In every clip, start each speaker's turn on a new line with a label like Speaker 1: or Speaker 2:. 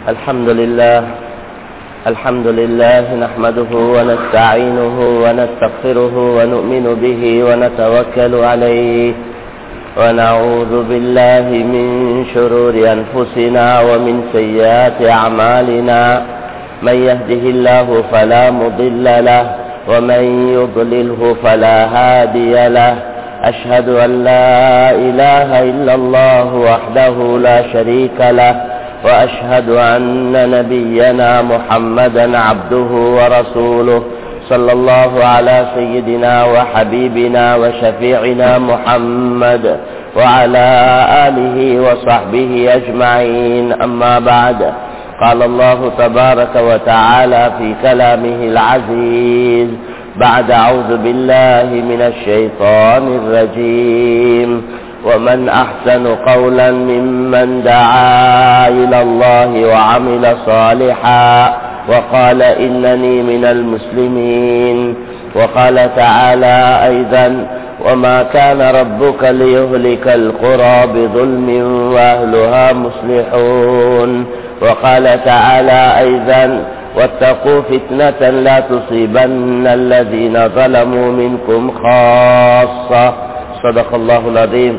Speaker 1: الحمد لله الحمد لله نحمده ونستعينه ونستغفره ونؤمن به ونتوكل عليه ونعوذ بالله من شرور أنفسنا ومن سيئات أعمالنا من يهده الله فلا مضل له ومن يضلله فلا هادي له أشهد أن لا إله إلا الله وحده لا شريك له وأشهد أن نبينا محمدا عبده ورسوله صلى الله على سيدنا وحبيبنا وشفيعنا محمد وعلى آله وصحبه أجمعين أما بعد قال الله تبارك وتعالى في كلامه العزيز بعد أعوذ بالله من الشيطان الرجيم ومن أحسن قولا ممن دعا إلى الله وعمل صالحا وقال إنني من المسلمين وقال تعالى أيضا وما كان ربك ليهلك القرى بظلم وأهلها مصلحون وقال تعالى أيضا واتقوا فتنة لا تصيبن الذين ظلموا منكم خاصة صدق الله العظيم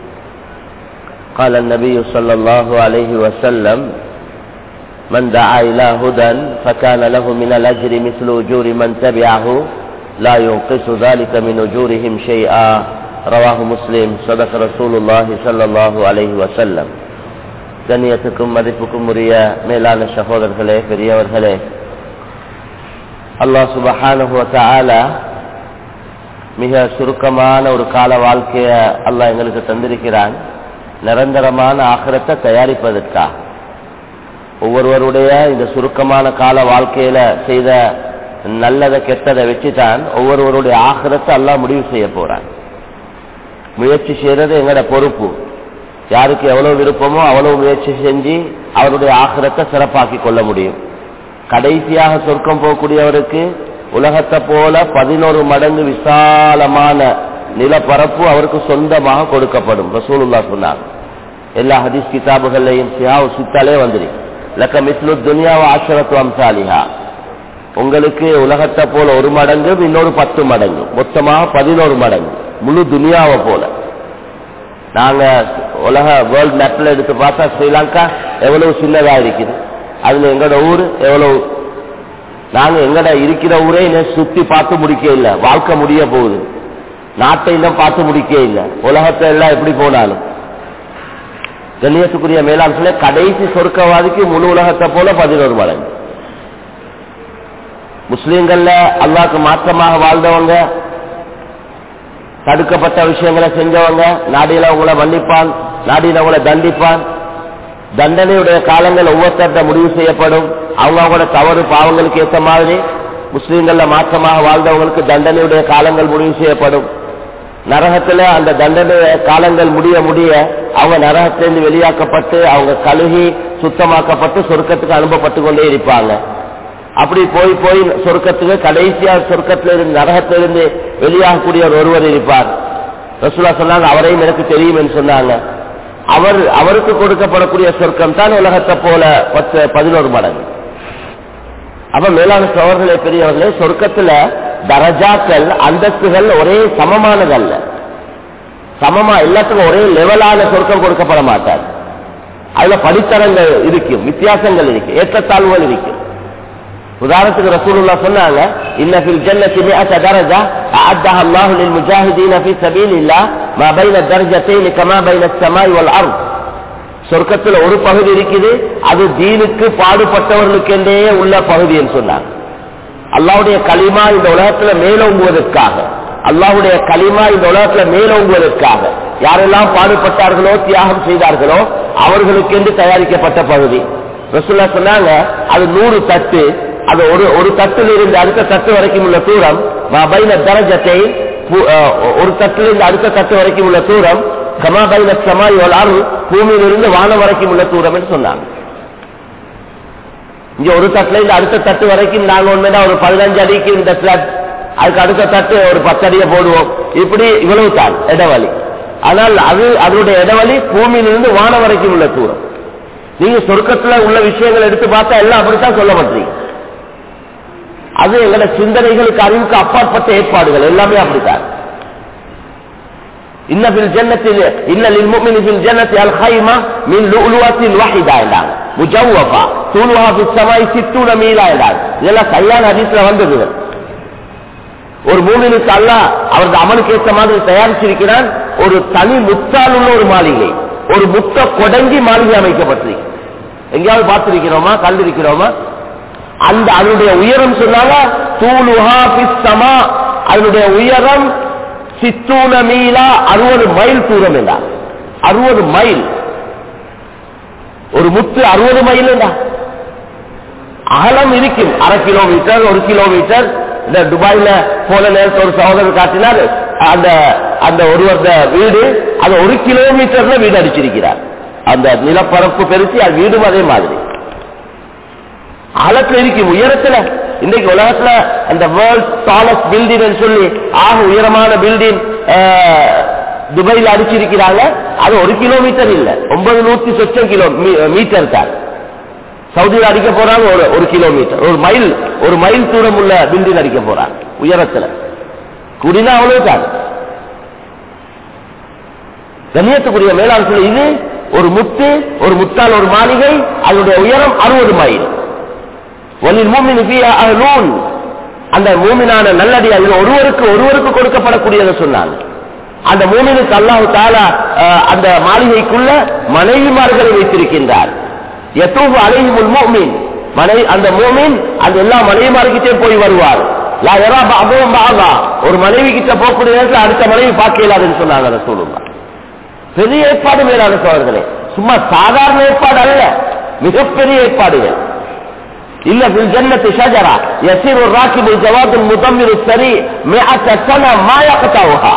Speaker 1: قال النبي صلى الله عليه وسلم من دعا إلى هدى فكان له من الأجر مثل أجور من تبعه لا ينقص ذلك من أجورهم شيئا رواه مسلم صدق رسول الله صلى الله عليه وسلم கண்ணியத்துக்கும் மதிப்புக்கும் உரிய மேலான சகோதரர்களே பெரியவர்களே அல்லாஹ் சுபஹானுவ மிக சுருக்கமான ஒரு கால வாழ்க்கைய அல்லாஹ் எங்களுக்கு தந்திருக்கிறான் நிரந்தரமான ஆக்கிரத்தை தயாரிப்பதற்காக ஒவ்வொருவருடைய இந்த சுருக்கமான கால வாழ்க்கையில செய்த நல்லதை கெட்டதை வச்சுதான் ஒவ்வொருவருடைய ஆகிரத்தை எல்லாம் முடிவு செய்ய போறான் முயற்சி செய்யறது எங்களோட பொறுப்பு யாருக்கு எவ்வளவு விருப்பமோ அவ்வளவு முயற்சி செஞ்சு அவருடைய ஆகிரத்தை சிறப்பாக்கி கொள்ள முடியும் கடைசியாக சொர்க்கம் போகக்கூடியவருக்கு உலகத்தை போல பதினோரு மடங்கு விசாலமான நிலப்பரப்பு அவருக்கு சொந்தமாக கொடுக்கப்படும் ரசூலுல்லா சொன்னார் எல்லா ஹதீஸ் கிதாபுகள்லையும் சியாவு சித்தாலே வந்துரு லக்க மிஸ்லு துனியாவை ஆசிரத்து அம்சாலிஹா உங்களுக்கு உலகத்தை போல ஒரு மடங்கு இன்னொரு பத்து மடங்கு மொத்தமாக பதினோரு மடங்கு முழு துனியாவை போல நாங்க உலக வேர்ல்ட் மேப்ல எடுத்து பார்த்தா ஸ்ரீலங்கா எவ்வளவு சின்னதா இருக்குது அதுல எங்களோட ஊர் எவ்வளவு நாங்க எங்கட இருக்கிற ஊரே இன்னும் சுத்தி பார்த்து முடிக்க இல்லை வாழ்க்கை முடிய போகுது நாட்டை இன்னும் பார்த்து முடிக்க இல்லை உலகத்தை எல்லாம் எப்படி போனாலும் கண்ணியத்துக்குரிய மேலாண் சொல்ல கடைசி சொர்க்கவாதிக்கு முழு உலகத்தை போல பதினோரு மடங்கு முஸ்லீம்கள்ல அல்லாக்கு மாற்றமாக வாழ்ந்தவங்க தடுக்கப்பட்ட விஷயங்களை செஞ்சவங்க நாடியில உங்களை மன்னிப்பான் நாடியில உங்களை தண்டிப்பான் தண்டனையுடைய காலங்கள் ஒவ்வொருத்தர்கிட்ட முடிவு செய்யப்படும் அவங்க அவங்களோட தவறு பாவங்களுக்கு ஏற்ற மாதிரி முஸ்லீம்கள்ல மாற்றமாக வாழ்ந்தவங்களுக்கு தண்டனையுடைய காலங்கள் முடிவு செய்யப்படும் நரகத்துல அந்த தண்டனை காலங்கள் முடிய முடிய அவங்க நரகத்திலிருந்து வெளியாக்கப்பட்டு அவங்க கழுகி சுத்தமாக்கப்பட்டு சொர்க்கத்துக்கு அனுப்பப்பட்டு கொண்டே இருப்பாங்க அப்படி போய் போய் சொர்க்கத்துக்கு கடைசியா சொர்க்கத்தில இருந்து நரகத்திலிருந்து வெளியாகக்கூடிய ஒருவர் இருப்பார் ரசூலா சொன்னாங்க அவரையும் எனக்கு தெரியும் என்று சொன்னாங்க அவர் அவருக்கு கொடுக்கப்படக்கூடிய சொர்க்கம் தான் உலகத்தை போல பத்து பதினோரு மடங்கு அப்ப மேலான சோழர்களே பெரியவர்களே சொர்க்கத்துல தரஜாக்கள் அந்தஸ்துகள் ஒரே சமமானதல்ல சமமா எல்லாத்துக்கும் ஒரே லெவலான சொர்க்கம் கொடுக்கப்பட மாட்டார் அதுல படித்தரங்கள் இருக்கும் வித்தியாசங்கள் இருக்கு ஏற்றத்தாழ்வுகள் இருக்கு உதாரணத்துக்கு ரசூலுல்லா சொன்னாங்க இன்ன ஃபில் ஜன்னதி மிஅத தரஜா அஅத்தஹா அல்லாஹு லில் முஜாஹிதீன ஃபீ சபீலில்லாஹ் மா பைன தர்ஜத்தைன் கமா பைன ஸமாய் வல் அர்த் சொர்க்கத்துல ஒரு பகுதி இருக்குது அது தீனுக்கு பாடுபட்டவர்களுக்கென்றே உள்ள பகுதி என்று சொன்னாங்க அல்லாவுடைய களிமா இந்த உலகத்துல மேலோங்குவதற்காக அல்லாவுடைய களிமா இந்த உலகத்துல மேலோங்குவதற்காக யாரெல்லாம் பாடுபட்டார்களோ தியாகம் செய்தார்களோ அவர்களுக்கென்று தயாரிக்கப்பட்ட பகுதி ரசுல்லா சொன்னாங்க அது நூறு தட்டு அது ஒரு ஒரு தட்டில் இருந்து அடுத்த தட்டு வரைக்கும் உள்ள தூரம் பைன தரஜத்தை ஒரு தட்டில் இருந்து அடுத்த தட்டு வரைக்கும் உள்ள தூரம் கமா பைன சமாய் அருள் பூமியிலிருந்து வானம் வரைக்கும் உள்ள தூரம் என்று சொன்னாங்க இங்க ஒரு தட்டுல இருந்து அடுத்த தட்டு வரைக்கும் நாங்க ஒண்ணுதான் ஒரு பதினஞ்சு அடிக்கு இந்த பிளட் அதுக்கு அடுத்த தட்டு ஒரு பத்து அடியை போடுவோம் இப்படி இவ்வளவு தான் இடவழி ஆனால் அது அதனுடைய இடவழி பூமியிலிருந்து வானம் வரைக்கும் உள்ள தூரம் நீங்க சொர்க்கத்துல உள்ள விஷயங்கள் எடுத்து பார்த்தா எல்லாம் அப்படித்தான் சொல்லப்படுறீங்க அது எங்களோட சிந்தனைகளுக்கு அறிவுக்கு அப்பாற்பட்ட ஏற்பாடுகள் எல்லாமே அப்படித்தான் இன்ன பில் ஜன்னத்தில் இன்ன للمؤمن في الجنة الخيمة من لؤلؤة واحدة என்றாங்க முஜவ்வஃபா தூளுஹா في السماء 60 மீலா என்றாங்க இதெல்லாம் சரியான ஹதீஸ்ல வந்தது ஒரு மூமினுக்கு அல்லாஹ் அவரது அமலுக்கு ஏற்ற மாதிரி தயாரிச்சிருக்கிறான் ஒரு தனி முத்தால் உள்ள ஒரு மாளிகை ஒரு முத்த கொடங்கி மாளிகை அமைக்கப்பட்டிருக்கு எங்கேயாவது பார்த்திருக்கிறோமா கண்டிருக்கிறோமா அந்த அதனுடைய உயரம் சொன்னாங்க தூளுஹா பிஸ்தமா அதனுடைய உயரம் சித்தூன மீலா அறுபது மைல் தூரம் என்றார் அறுபது மைல் ஒரு முத்து அறுபது மைல் என்றா அகலம் இருக்கும் அரை கிலோமீட்டர் ஒரு கிலோமீட்டர் இந்த துபாயில போன நேரத்தில் ஒரு சகோதரர் காட்டினார் அந்த அந்த ஒருவர் வீடு அது ஒரு கிலோமீட்டர்ல வீடு அடிச்சிருக்கிறார் அந்த நிலப்பரப்பு பெருசி அது வீடும் அதே மாதிரி அகலத்துல இருக்கும் உயரத்துல இன்னைக்கு உலகத்துல அந்த வேர்ல்ட் டாலஸ்ட் பில்டிங் சொல்லி ஆக உயரமான பில்டிங் துபாயில அடிச்சிருக்கிறாங்க அது ஒரு கிலோமீட்டர் இல்ல ஒன்பது நூத்தி சொச்சம் கிலோ மீட்டர் தான் சவுதியில் அடிக்க போறாங்க ஒரு ஒரு கிலோமீட்டர் ஒரு மைல் ஒரு மைல் தூரம் உள்ள பில்டிங் அடிக்க போறாங்க உயரத்துல குடினா அவ்வளவுதான் கண்ணியத்துக்குரிய மேலாண் சொல்லி இது ஒரு முத்து ஒரு முத்தால் ஒரு மாளிகை அதனுடைய உயரம் அறுபது மைல் ஒலில் மூமின் அஹ்லூன் அந்த மூமினான நல்லடியார் இது ஒருவருக்கு ஒருவருக்கு கொடுக்கப்படக்கூடியதை சொன்னாங்க அந்த மூமினுக்கு அல்லாஹு தாலா அந்த மாளிகைக்குள்ள மனைவிமார்களை வைத்திருக்கின்றார் எத்தூபு அலைஹிமுல் மூமின் மனைவி அந்த மூமின் அந்த எல்லா மனைவிமார்கிட்டே போய் வருவார் லா யரா பஅதுஹும் பஅதா. ஒரு மனைவி கிட்ட போகக்கூடிய நேரத்தில் அடுத்த மனைவி பார்க்க இயலாதுன்னு சொன்னாங்க ரசூலுல்லாஹ் பெரிய ஏற்பாடு மேலான சோழர்களே சும்மா சாதாரண ஏற்பாடு அல்ல மிகப்பெரிய ஏற்பாடுகள் إلا في الجنة شجرة يسير الراكب الجواد المدمر السريع مئة سنة ما يقطعها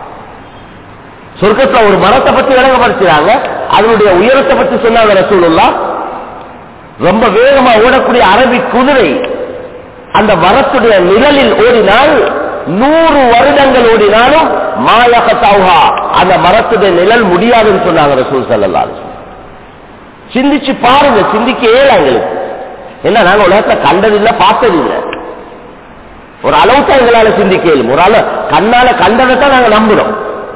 Speaker 1: சொர்க்கத்துல ஒரு மரத்தை பத்தி விளங்கப்படுத்துறாங்க அதனுடைய உயரத்தை பத்தி சொன்னாங்க ரசூலுல்லா ரொம்ப வேகமா ஓடக்கூடிய அரபி குதிரை அந்த மரத்துடைய நிழலில் ஓடினால் நூறு வருடங்கள் ஓடினாலும் மாயகத்தாவுகா அந்த மரத்துடைய நிழல் முடியாதுன்னு சொன்னாங்க ரசூல் சல்லா சிந்திச்சு பாருங்க சிந்திக்க ஏழு எங்களுக்கு என்ன நாங்க உலகத்துல கண்டதில்லை பார்த்ததில்லை ஒரு அளவு தான் எங்களால சிந்திக்க இயலும் ஒரு அளவு கண்ணால கண்டதை தான் நாங்க நம்புறோம்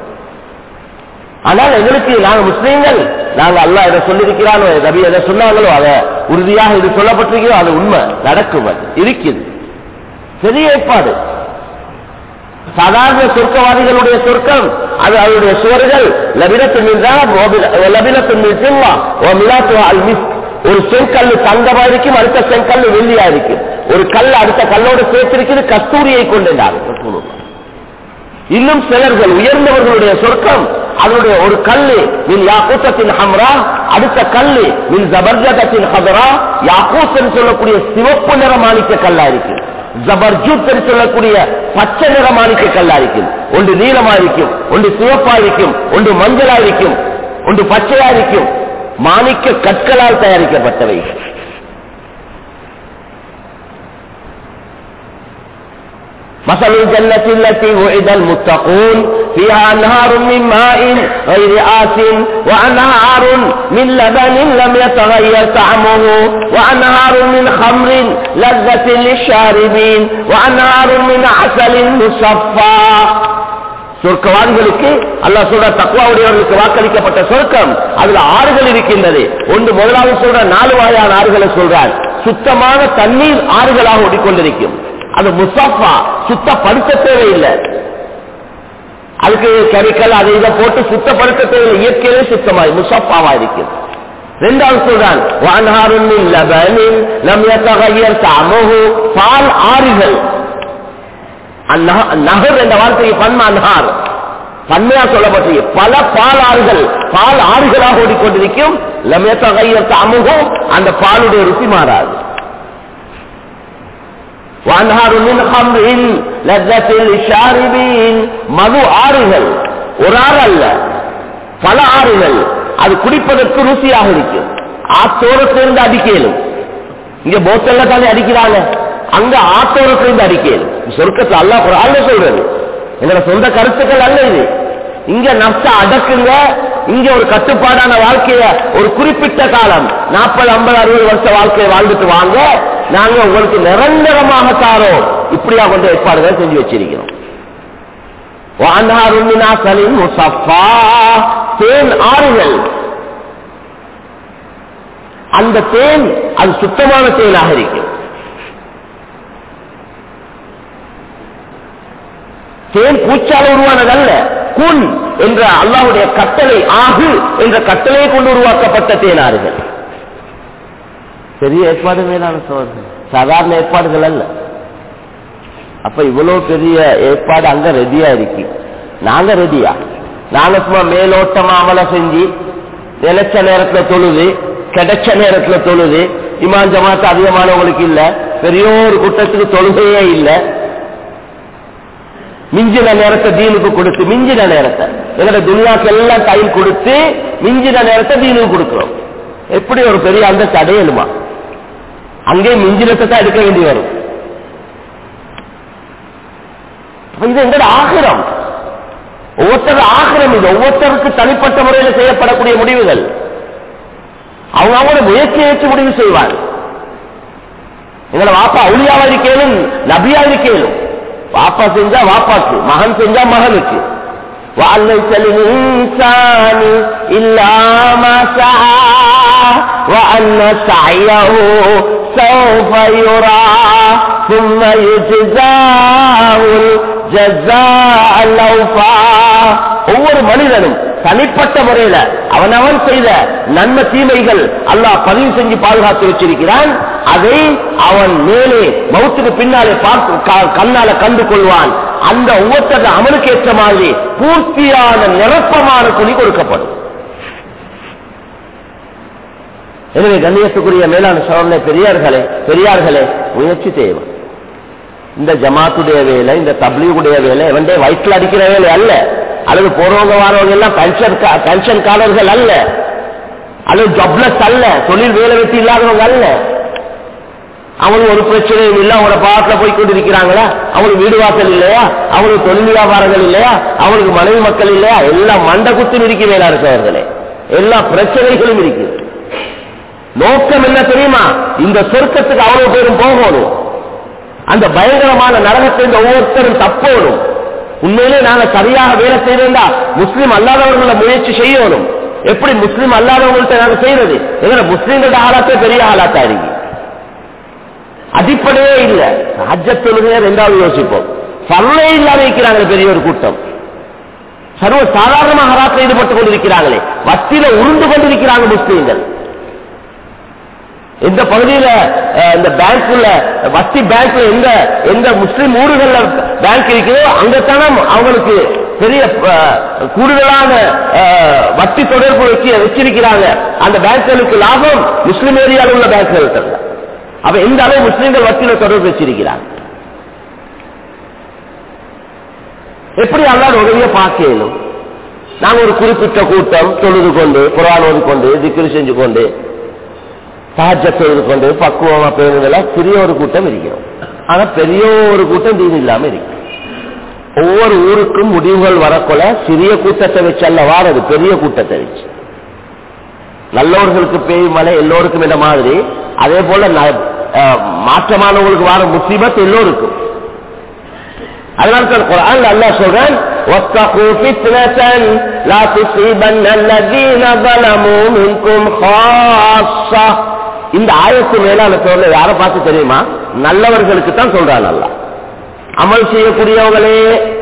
Speaker 1: ஆனால் எங்களுக்கு நாங்க முஸ்லீம்கள் நாங்க அல்லாஹ் எதை சொல்லியிருக்கிறானோ ரபி எதை சொன்னாங்களோ அதை உறுதியாக இது சொல்லப்பட்டிருக்கிறோம் அது உண்மை நடக்கும் அது இருக்குது பெரிய ஏற்பாடு சாதாரண சொர்க்கவாதிகளுடைய சொர்க்கம் அது அவருடைய சுவர்கள் லபினத்தின் லபினத்தின் சில்லா ஓ மிலாத்து அல் மிஸ் ஒரு செங்கல் தங்கமா இருக்கும் அடுத்த செங்கல் வெள்ளியா இருக்கும் ஒரு கல் அடுத்த கல்லோடு சேர்த்திருக்கிறது கஸ்தூரியை கொண்டாங்க இன்னும் சிலர்கள் உயர்ந்தவர்களுடைய சொர்க்கம் அதனுடைய ஒரு கல்லு மின் யாக்கூத்தத்தின் ஹம்ரா அடுத்த கல்லு மின் ஜபர்ஜகத்தின் ஹதரா யாக்கூத் என்று சொல்லக்கூடிய சிவப்பு நிற மாணிக்க கல்லா இருக்கு ஜபர்ஜூத் என்று சொல்லக்கூடிய பச்சை நிற மாணிக்க கல்லா இருக்கும் ஒன்று நீளமா இருக்கும் ஒன்று சிவப்பா இருக்கும் ஒன்று மஞ்சளா இருக்கும் ஒன்று பச்சையா இருக்கும் மாணிக்க கற்களால் தயாரிக்கப்பட்டவை مثل الجنة التي وعد المتقون فيها أنهار من ماء غير آس وأنهار من لبن لم يتغير طعمه وأنهار من خمر لذة للشاربين وأنهار من عسل مصفى சொர்க்கவாதிகளுக்கு அல்லாஹ் சொல்ற தக்குவாவுடையவர்களுக்கு வாக்களிக்கப்பட்ட சொர்க்கம் அதுல ஆறுகள் இருக்கின்றது ஒன்று முதலாவது சொல்ற நாலு வகையான ஆறுகளை சொல்றார் சுத்தமான தண்ணீர் ஆறுகளாக ஓடிக்கொண்டிருக்கும் அது முசாஃபா சுத்தப்படுத்த தேவையில்லை அதுக்கு கெமிக்கல் அதை இதை போட்டு சுத்தப்படுத்த தேவையில்லை இயற்கையிலே சுத்தமாய் முசாஃபாவா இருக்கும் ரெண்டாவது சொல்றான் வான்ஹாருன் மின் லபனின் லம் யதகய்யர் தஅமுஹு பால் ஆறுகள் நகர் என்ற வார்த்தையை பன்ம அன்ஹார் பன்மையா சொல்லப்பட்டிருக்கு பல பால் ஆறுகள் பால் ஆறுகளாக ஓடிக்கொண்டிருக்கும் லம் யதகய்யர் தஅமுஹு அந்த பாலுடைய ருசி மாறாது மது ஆறுகள் ஒரு ஆறு அல்ல பல ஆறுகள் அது குடிப்பதற்கு ருசியாக இருக்கும் ஆத்தோரத்திலிருந்து அடிக்கலும் இங்க போத்தல்ல தானே அடிக்கிறாங்க அங்க ஆத்தோரத்திலிருந்து அடிக்கலும் சொர்க்கத்தில் அல்ல அல்ல சொல்றது எங்களோட சொந்த கருத்துக்கள் அல்ல இது இங்க நஷ்ட அடக்குங்க இங்க ஒரு கட்டுப்பாடான வாழ்க்கைய ஒரு குறிப்பிட்ட காலம் நாற்பது ஐம்பது அறுபது வருஷ வாழ்க்கையை வாழ்ந்துட்டு வாங்க நாங்க உங்களுக்கு நிரந்தரமாக தாரோம் இப்படியா கொண்டு ஏற்பாடுகள் செஞ்சு வச்சிருக்கிறோம் வாண்டாருமினாசலின் முசஃபா தேன் ஆறுகள் அந்த தேன் அது சுத்தமான தேனாக இருக்கும் தேன் பூச்சால உருவானதல்ல குன் என்ற அல்லாவுடைய கட்டளை ஆகு என்ற கட்டளையை கொண்டு உருவாக்கப்பட்ட தேனாறுகள் பெரிய ஏற்பாடு மேலான சோதனை சாதாரண ஏற்பாடுகள் அல்ல அப்ப இவ்வளவு பெரிய ஏற்பாடு அங்க ரெடியா இருக்கு நாங்க ரெடியா நாங்க சும்மா மேலோட்டமா அமல செஞ்சு நினைச்ச நேரத்துல தொழுது கிடைச்ச நேரத்துல தொழுது இமான் ஜமாத்து அதிகமானவங்களுக்கு இல்ல பெரிய ஒரு கூட்டத்துக்கு தொழுகையே இல்லை மிஞ்சின நேரத்தை தீனுக்கு கொடுத்து மிஞ்சின நேரத்தை எங்களோட துனியாக்கு எல்லாம் கையில் கொடுத்து மிஞ்சின நேரத்தை தீனுக்கு கொடுக்கிறோம் எப்படி ஒரு பெரிய அந்த தடையலுமா அங்கே மிஞ்சினத்தை தான் எடுக்க வேண்டி வரும் அப்ப இது எங்களோட ஆகிரம் ஒவ்வொருத்தர் ஆகிரம் இது ஒவ்வொருத்தருக்கு தனிப்பட்ட முறையில் செய்யப்படக்கூடிய முடிவுகள் அவங்க அவங்களோட முயற்சியை வச்சு முடிவு செய்வார் எங்களை வாப்பா அவுளியாவா இருக்கேனும் நபியா இருக்கேனும் வாப்பா செஞ்சா வாப்பாக்கு மகன் செஞ்சா மகனுக்கு وَعَلَّيْسَ لِلْإِنسَانِ إِلَّا مَا سَعَى وَأَنَّ سَعْيَهُ سَوْفَ يُرَى ثُمَّ يُجْزَاهُ الْجَزَاءَ الْأَوْفَى ஒவ்வொரு மனிதனும் தனிப்பட்ட முறையில அவனவன் செய்த நன்மை தீமைகள் அல்லாஹ் பதிவு செஞ்சு பாதுகாத்து வச்சிருக்கிறான் அதை அவன் மேலே மௌத்துக்கு பின்னாலே பார்த்து க- கண்ணால கண்டு கொள்வான் அந்த ஒவ்வொருத்தர அமலுக்கு ஏற்ற மாதிரி பூர்த்தியான நிரப்பமான கூலி கொடுக்கப்படும் எனவே கண்ணியத்துக்குரிய மேலான சோழனை பெரியார்களே பெரியார்களே முயற்சி தேவை இந்த ஜமாத்துடைய வேலை இந்த தப்லீகுடைய வேலை எவன்டே வயிற்றுல அடிக்கிற வேலை அல்ல அல்லது போறவங்க வாரவங்க எல்லாம் பென்ஷன் பென்ஷன்காரர்கள் அல்ல அல்லது ஜப்லஸ் அல்ல தொழில் வேலை வெட்டி இல்லாதவங்க அல்ல அவங்களுக்கு ஒரு பிரச்சனையும் இல்லை அவங்களோட பாட்டில் போய் கொண்டிருக்கிறாங்களா அவங்களுக்கு வீடு வாசல் இல்லையா அவங்களுக்கு தொழில் வியாபாரங்கள் இல்லையா அவங்களுக்கு மனைவி மக்கள் இல்லையா எல்லாம் மண்ட குத்து இருக்கு மேலா இருக்கவர்களே எல்லா பிரச்சனைகளும் இருக்கு நோக்கம் என்ன தெரியுமா இந்த சொர்க்கத்துக்கு அவ்வளவு பேரும் போகணும் அந்த பயங்கரமான நரகத்தை இந்த ஒவ்வொருத்தரும் தப்போடும் உண்மையிலே நாங்க சரியாக வேலை செய்யறா முஸ்லீம் அல்லாதவர்களை முயற்சி செய்யணும் எப்படி முஸ்லீம் அல்லாதவங்கள்ட்ட நாங்க செய்யறது எங்களை முஸ்லீம்களோட ஆளாத்தே பெரிய ஆளாத்தா இருக்கு அடிப்படையே இல்ல ராஜ்ய தொழுகையை ரெண்டாவது யோசிப்போம் சர்வே இல்லாம இருக்கிறாங்க பெரிய ஒரு கூட்டம் சர்வ சாதாரணமாக ஹராத்தில் ஈடுபட்டுக் கொண்டிருக்கிறாங்களே வத்தியில உருண்டு கொண்டிருக்கிறாங்க முஸ்லீம்கள் எந்த பகுதியில அஹ், இந்த பேங்க்ல வட்டி பேங்க்ல எந்த எந்த முஸ்லிம் ஊர்கள்ல பேங்க் இருக்குதோ அங்கத்தானே அவங்களுக்கு பெரிய அஹ், கூடுதலான அஹ், வட்டி தொடர்பு வச்சு வச்சிருக்கிறாங்க அந்த பேங்க்களுக்கு லாபம் முஸ்லிம் ஏரியாவில் உள்ள பேங்க்களுக்கு அல்ல. அப்ப எந்த அளவு முஸ்லிம்கள் வட்டியில தொடர்பு வச்சிருக்கிறாங்க எப்படி அல்லாத உதவியை பார்க்க இயலும் நாங்க ஒரு குறிப்பிட்ட கூட்டம் தொழுது கொண்டு குரான் ஓதி கொண்டு திக்ரு செஞ்சு கொண்டு சஹஜ தொழுது கொண்டு பக்குவமா பேருந்துல சிறிய ஒரு கூட்டம் இருக்கிறோம் ஆனா பெரிய ஒரு கூட்டம் தீன் இல்லாம இருக்கு ஒவ்வொரு ஊருக்கும் முடிவுகள் வரக்கொள்ள சிறிய கூட்டத்தை வச்சு அல்ல வாரது பெரிய கூட்டத்தை வச்சு நல்லவர்களுக்கு பேய் மலை எல்லோருக்கும் இந்த மாதிரி அதே போல ந- அஹ், மாற்றமானவங்களுக்கு வர முசீபத் எல்லோருக்கும் அதனால தான் குர்ஆன்ல அல்லாஹ் சொல்றான் وَاتَّقُوا فِتْنَةً لَا تُصِيبَنَّ الَّذِينَ ظَلَمُوا مِنكُمْ خَاصَّةً இந்த ஆயத்து மேலான சொல்ல யாரை பார்த்து தெரியுமா நல்லவர்களுக்கு தான் சொல்றான் அல்லாஹ் அமல் செய்யக்கூடியவங்களே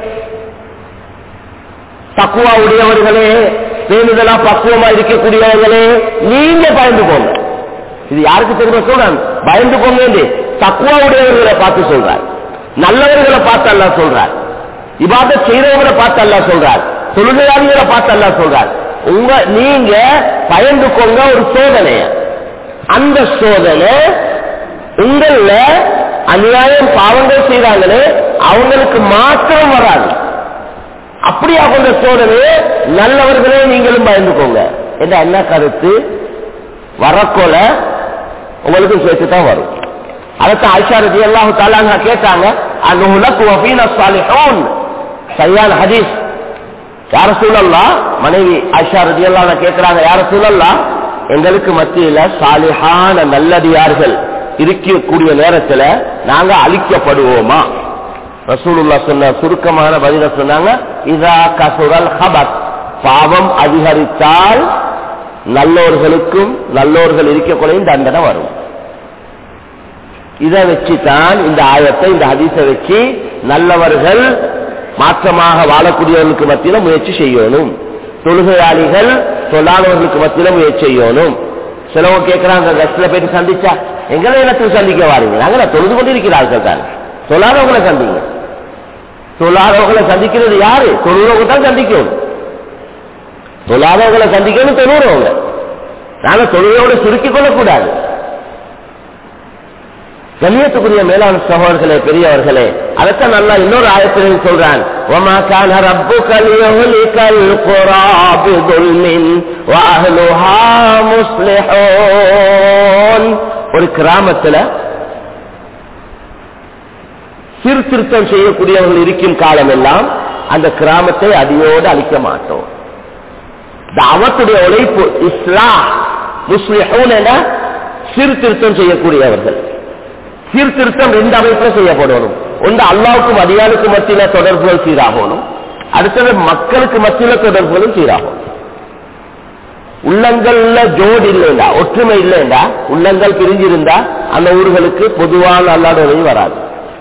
Speaker 1: தக்குவா உடையவர்களே பேணுதலா பக்குவமா இருக்கக்கூடியவர்களே நீங்க பயந்து போங்க இது யாருக்கு தெரியுமா சொல்றான் பயந்து போங்க தக்குவா உடையவர்களை பார்த்து சொல்றார் நல்லவர்களை பார்த்து அல்லா சொல்றார் இவாத செய்தவங்களை பார்த்து அல்லா சொல்றார் தொழுகையாளிகளை பார்த்து அல்லா சொல்றார் உங்க நீங்க பயந்துக்கோங்க ஒரு சோதனைய அந்த சோதனை உங்கள அநியாயம் பாவங்கள் செய்றாங்களே அவங்களுக்கு மாத்திரம் வராது அப்படியா கொண்ட சோதனையே நல்லவர்களே நீங்களும் பயந்துக்கோங்க என்ற என்ன கருத்து வரக்கோல உங்களுக்கும் சேர்த்து தான் வரும் அதத்தான் ஆயிஷா ரதி அல்லாஹு தாலாங்க கேட்டாங்க அனுலக்கு வபீன சாலிஹூன் சரியான ஹதீஸ் யார சூழல்லா மனைவி ஆஷா ரதியெல்லாம் கேட்கிறாங்க யார சூழல்லா எங்களுக்கு மத்தியில சாலிஹான நல்லடியார்கள் இருக்கக்கூடிய நேரத்துல நாங்க அழிக்கப்படுவோமா ரசூலுல்லா சொன்ன சுருக்கமான பதில சொன்னாங்க இதா கசுரல் ஹபத் பாவம் அதிகரித்தால் நல்லோர்களுக்கும் நல்லோர்கள் இருக்கக்கூடிய தண்டனை வரும் இதை வச்சுதான் இந்த ஆயத்தை இந்த ஹதீஸை வச்சு நல்லவர்கள் மாற்றமாக வாழக்கூடியவர்களுக்கு மத்தியில முயற்சி செய்யணும் தொழுகையாளிகள் சொல்லாதவர்களுக்கு மத்தியில முயற்சி செய்யணும் சிலவங்க கேட்கிறாங்க கஸ்ட்ல போயிட்டு சந்திச்சா எங்களை இடத்தில் சந்திக்க வாரீங்க நாங்க தொழுது கொண்டு இருக்கிறார்கள் தான் சொல்லாதவங்களை சந்திங்க சொல்லாதவங்களை சந்திக்கிறது யாரு தொழுறவங்க தான் சந்திக்கணும் தொழாதவங்களை சந்திக்கணும் தொழுறவங்க நாங்க தொழுகையோட சுருக்கிக் கொள்ளக்கூடாது கண்ணியத்துக்குரிய மேலாண் சகோதரர்களே பெரியவர்களே அதைத்தான் நல்லா இன்னொரு ஆயத்திலையும் சொல்றான் وَمَا كَانَ رَبُّكَ لِيُهْلِكَ الْقُرَى بِظُلْمٍ وَأَهْلُهَا مُصْلِحُونَ ஒரு கிராமத்துல சீர்திருத்தம் செய்யக்கூடியவர்கள் இருக்கும் காலம் எல்லாம் அந்த கிராமத்தை அடியோடு அழிக்க மாட்டோம் தாவத்துடைய உழைப்பு இஸ்லாம் முஸ்லிஹூன் என சீர்திருத்தம் செய்யக்கூடியவர்கள் சீர்திருத்தம் ரெண்டு அமைப்புல செய்யப்படணும் ஒன்று அல்லாவுக்கும் அதிகாரிக்கு மத்தியில தொடர்புகள் சீராகணும் அடுத்தது மக்களுக்கு மத்தியில தொடர்புகளும் சீராகும் உள்ளங்கள்ல ஜோடு இல்லைண்டா ஒற்றுமை இல்லைண்டா உள்ளங்கள் பிரிஞ்சிருந்தா அந்த ஊர்களுக்கு பொதுவான அல்லாட உதவி வராது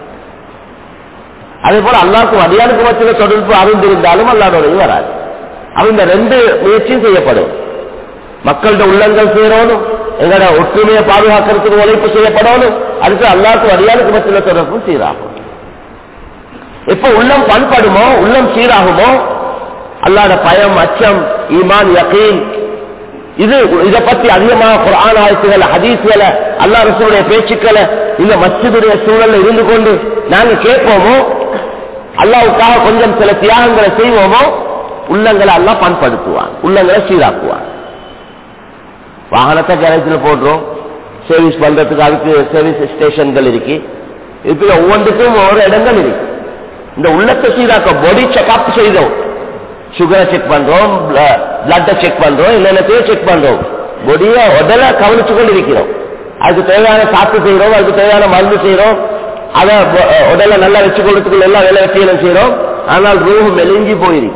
Speaker 1: அதே போல அல்லாவுக்கும் அதிகாரிக்கு மத்தியில தொடர்பு அறிந்திருந்தாலும் அல்லாட உதவி வராது அவ இந்த ரெண்டு முயற்சியும் செய்யப்படும் மக்களோட உள்ளங்கள் சேரணும் எங்களோட ஒற்றுமையை பாதுகாக்கிறதுக்கு உழைப்பு செய்யப்படணும் அடுத்து அல்லாவுக்கு அடியாளுக்கு மத்தியில் தொடர்பும் சீராகும் எப்ப உள்ளம் பண்படுமோ உள்ளம் சீராகுமோ அல்லாட பயம் அச்சம் ஈமான் யகீன் இது இதை பத்தி அதிகமாக குரான் ஆயத்துகளை ஹதீஸ்களை அல்லா ரசூலுடைய பேச்சுக்களை இந்த மஸ்ஜிதுடைய சூழல்ல இருந்து கொண்டு நாங்க கேட்போமோ அல்லாவுக்காக கொஞ்சம் சில தியாகங்களை செய்வோமோ உள்ளங்களை எல்லாம் பண்படுத்துவான் உள்ளங்களை சீராக்குவான் வாகனத்தை கேரேஜில் போடுறோம் சர்வீஸ் பண்றதுக்கு அதுக்கு சர்வீஸ் ஸ்டேஷன்கள் இருக்கு இதுல ஒவ்வொன்றுக்கும் ஒவ்வொரு இடங்கள் இருக்கு இந்த உள்ளத்தை சீராக்க பாடி செக்அப் செய்தோம் சுகரை செக் பண்றோம் பிளட்டை செக் பண்றோம் என்னென்னத்தையும் செக் பண்றோம் பொடிய உடல கவனிச்சு கொண்டு இருக்கிறோம் அதுக்கு தேவையான சாப்பிட்டு செய்யறோம் அதுக்கு தேவையான மருந்து செய்யறோம் அதை உடல நல்லா வச்சு கொடுத்துக்குள்ள எல்லாம் வேலை வச்சு செய்யறோம் ஆனால் ரூஹ் மெலிஞ்சி போயிருக்கு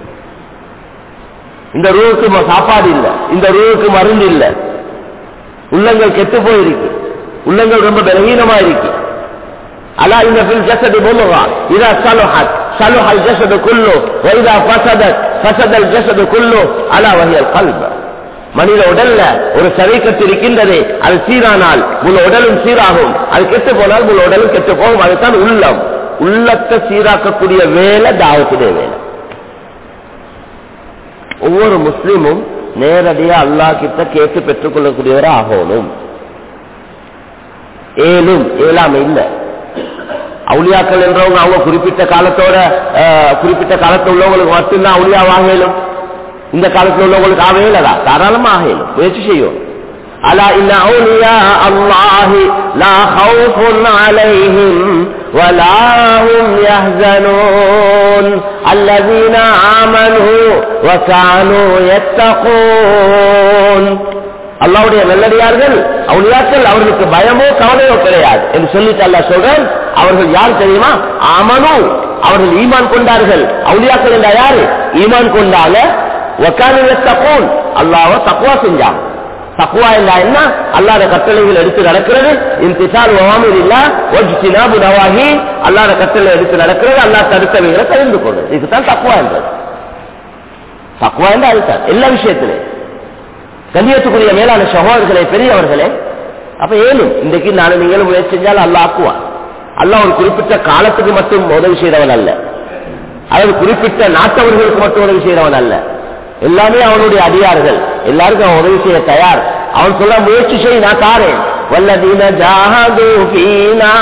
Speaker 1: இந்த ரூவுக்கு சாப்பாடு இல்ல இந்த ரூவுக்கு மருந்து இல்ல உள்ளங்கள் கெட்டு போயிருக்கு உள்ளங்கள் ரொம்ப பலவீனமா இருக்கு அலா இந்த பில் ஜசது சொல்லுவா இதா சலுஹத் சலுஹ الجسد كله واذا فسدت فسد الجسد كله على وهي القلب மனித உடல்ல ஒரு சரீக்கத்து இருக்கின்றது அது சீரானால் முழு உடலும் சீராகும் அது கெட்டு போனால் முழு உடலும் கெட்டு போகும் அதுதான் உள்ளம் உள்ளத்தை சீராக்கக்கூடிய வேலை தாவத்துடைய வேலை ஒவ்வொரு முஸ்லீமும் நேரடியா அல்லா கிட்ட கேட்டு பெற்றுக் கொள்ளக்கூடியவர ஆகணும் ஏலும் ஏலாம இல்ல அவுளியாக்கள் என்றவங்க அவங்க குறிப்பிட்ட காலத்தோட குறிப்பிட்ட காலத்தில் உள்ளவங்களுக்கு மட்டும்தான் அவுளியா ஆகலும் இந்த காலத்தில் உள்ளவங்களுக்கு ஆகலதா தாராளமா ஆகலும் முயற்சி செய்யும் ألا إن أولياء الله لا خوف عليهم ولا هم يحزنون الذين آمنوا وكانوا يتقون அல்லாவுடைய நல்லடியார்கள் அவளியாக்கள் அவர்களுக்கு பயமோ கவலையோ கிடையாது என்று சொல்லிட்டு அல்லா சொல்றேன் அவர்கள் யார் தெரியுமா ஆமனு அவர்கள் ஈமான் கொண்டார்கள் அவளியாக்கள் என்றா யாரு ஈமான் கொண்டாங்க ஒக்கான தப்போன் அல்லாவ தக்குவா செஞ்சாங்க தக்குவா இல்லா என்ன அல்லாத கட்டளைகள் எடுத்து நடக்கிறது இன்திசால் ஓவாமில் இல்ல ஒஜினாபு நவாகி அல்லாத கட்டளை எடுத்து நடக்கிறது அல்லா தடுத்தவைகளை தெரிந்து கொள்வது இதுதான் தக்குவா என்றது தக்குவா என்று அதுதான் எல்லா விஷயத்திலையும் கண்ணியத்துக்குரிய மேலான சகோதரர்களே பெரியவர்களே அப்ப ஏனும் இன்றைக்கு நானும் நீங்களும் முயற்சி செஞ்சால் அல்ல ஆக்குவான் அல்ல ஒரு குறிப்பிட்ட காலத்துக்கு மட்டும் உதவி செய்தவன் அல்ல அதாவது குறிப்பிட்ட நாட்டவர்களுக்கு மட்டும் உதவி செய்தவன் அல்ல எல்லாமே அவனுடைய அதிகாரிகள் எல்லாருக்கும் அவன் உதவி செய்ய தயார் அவன் சொல்ல முயற்சி செய் நான் தாரேன் والذين جاهدوا فينا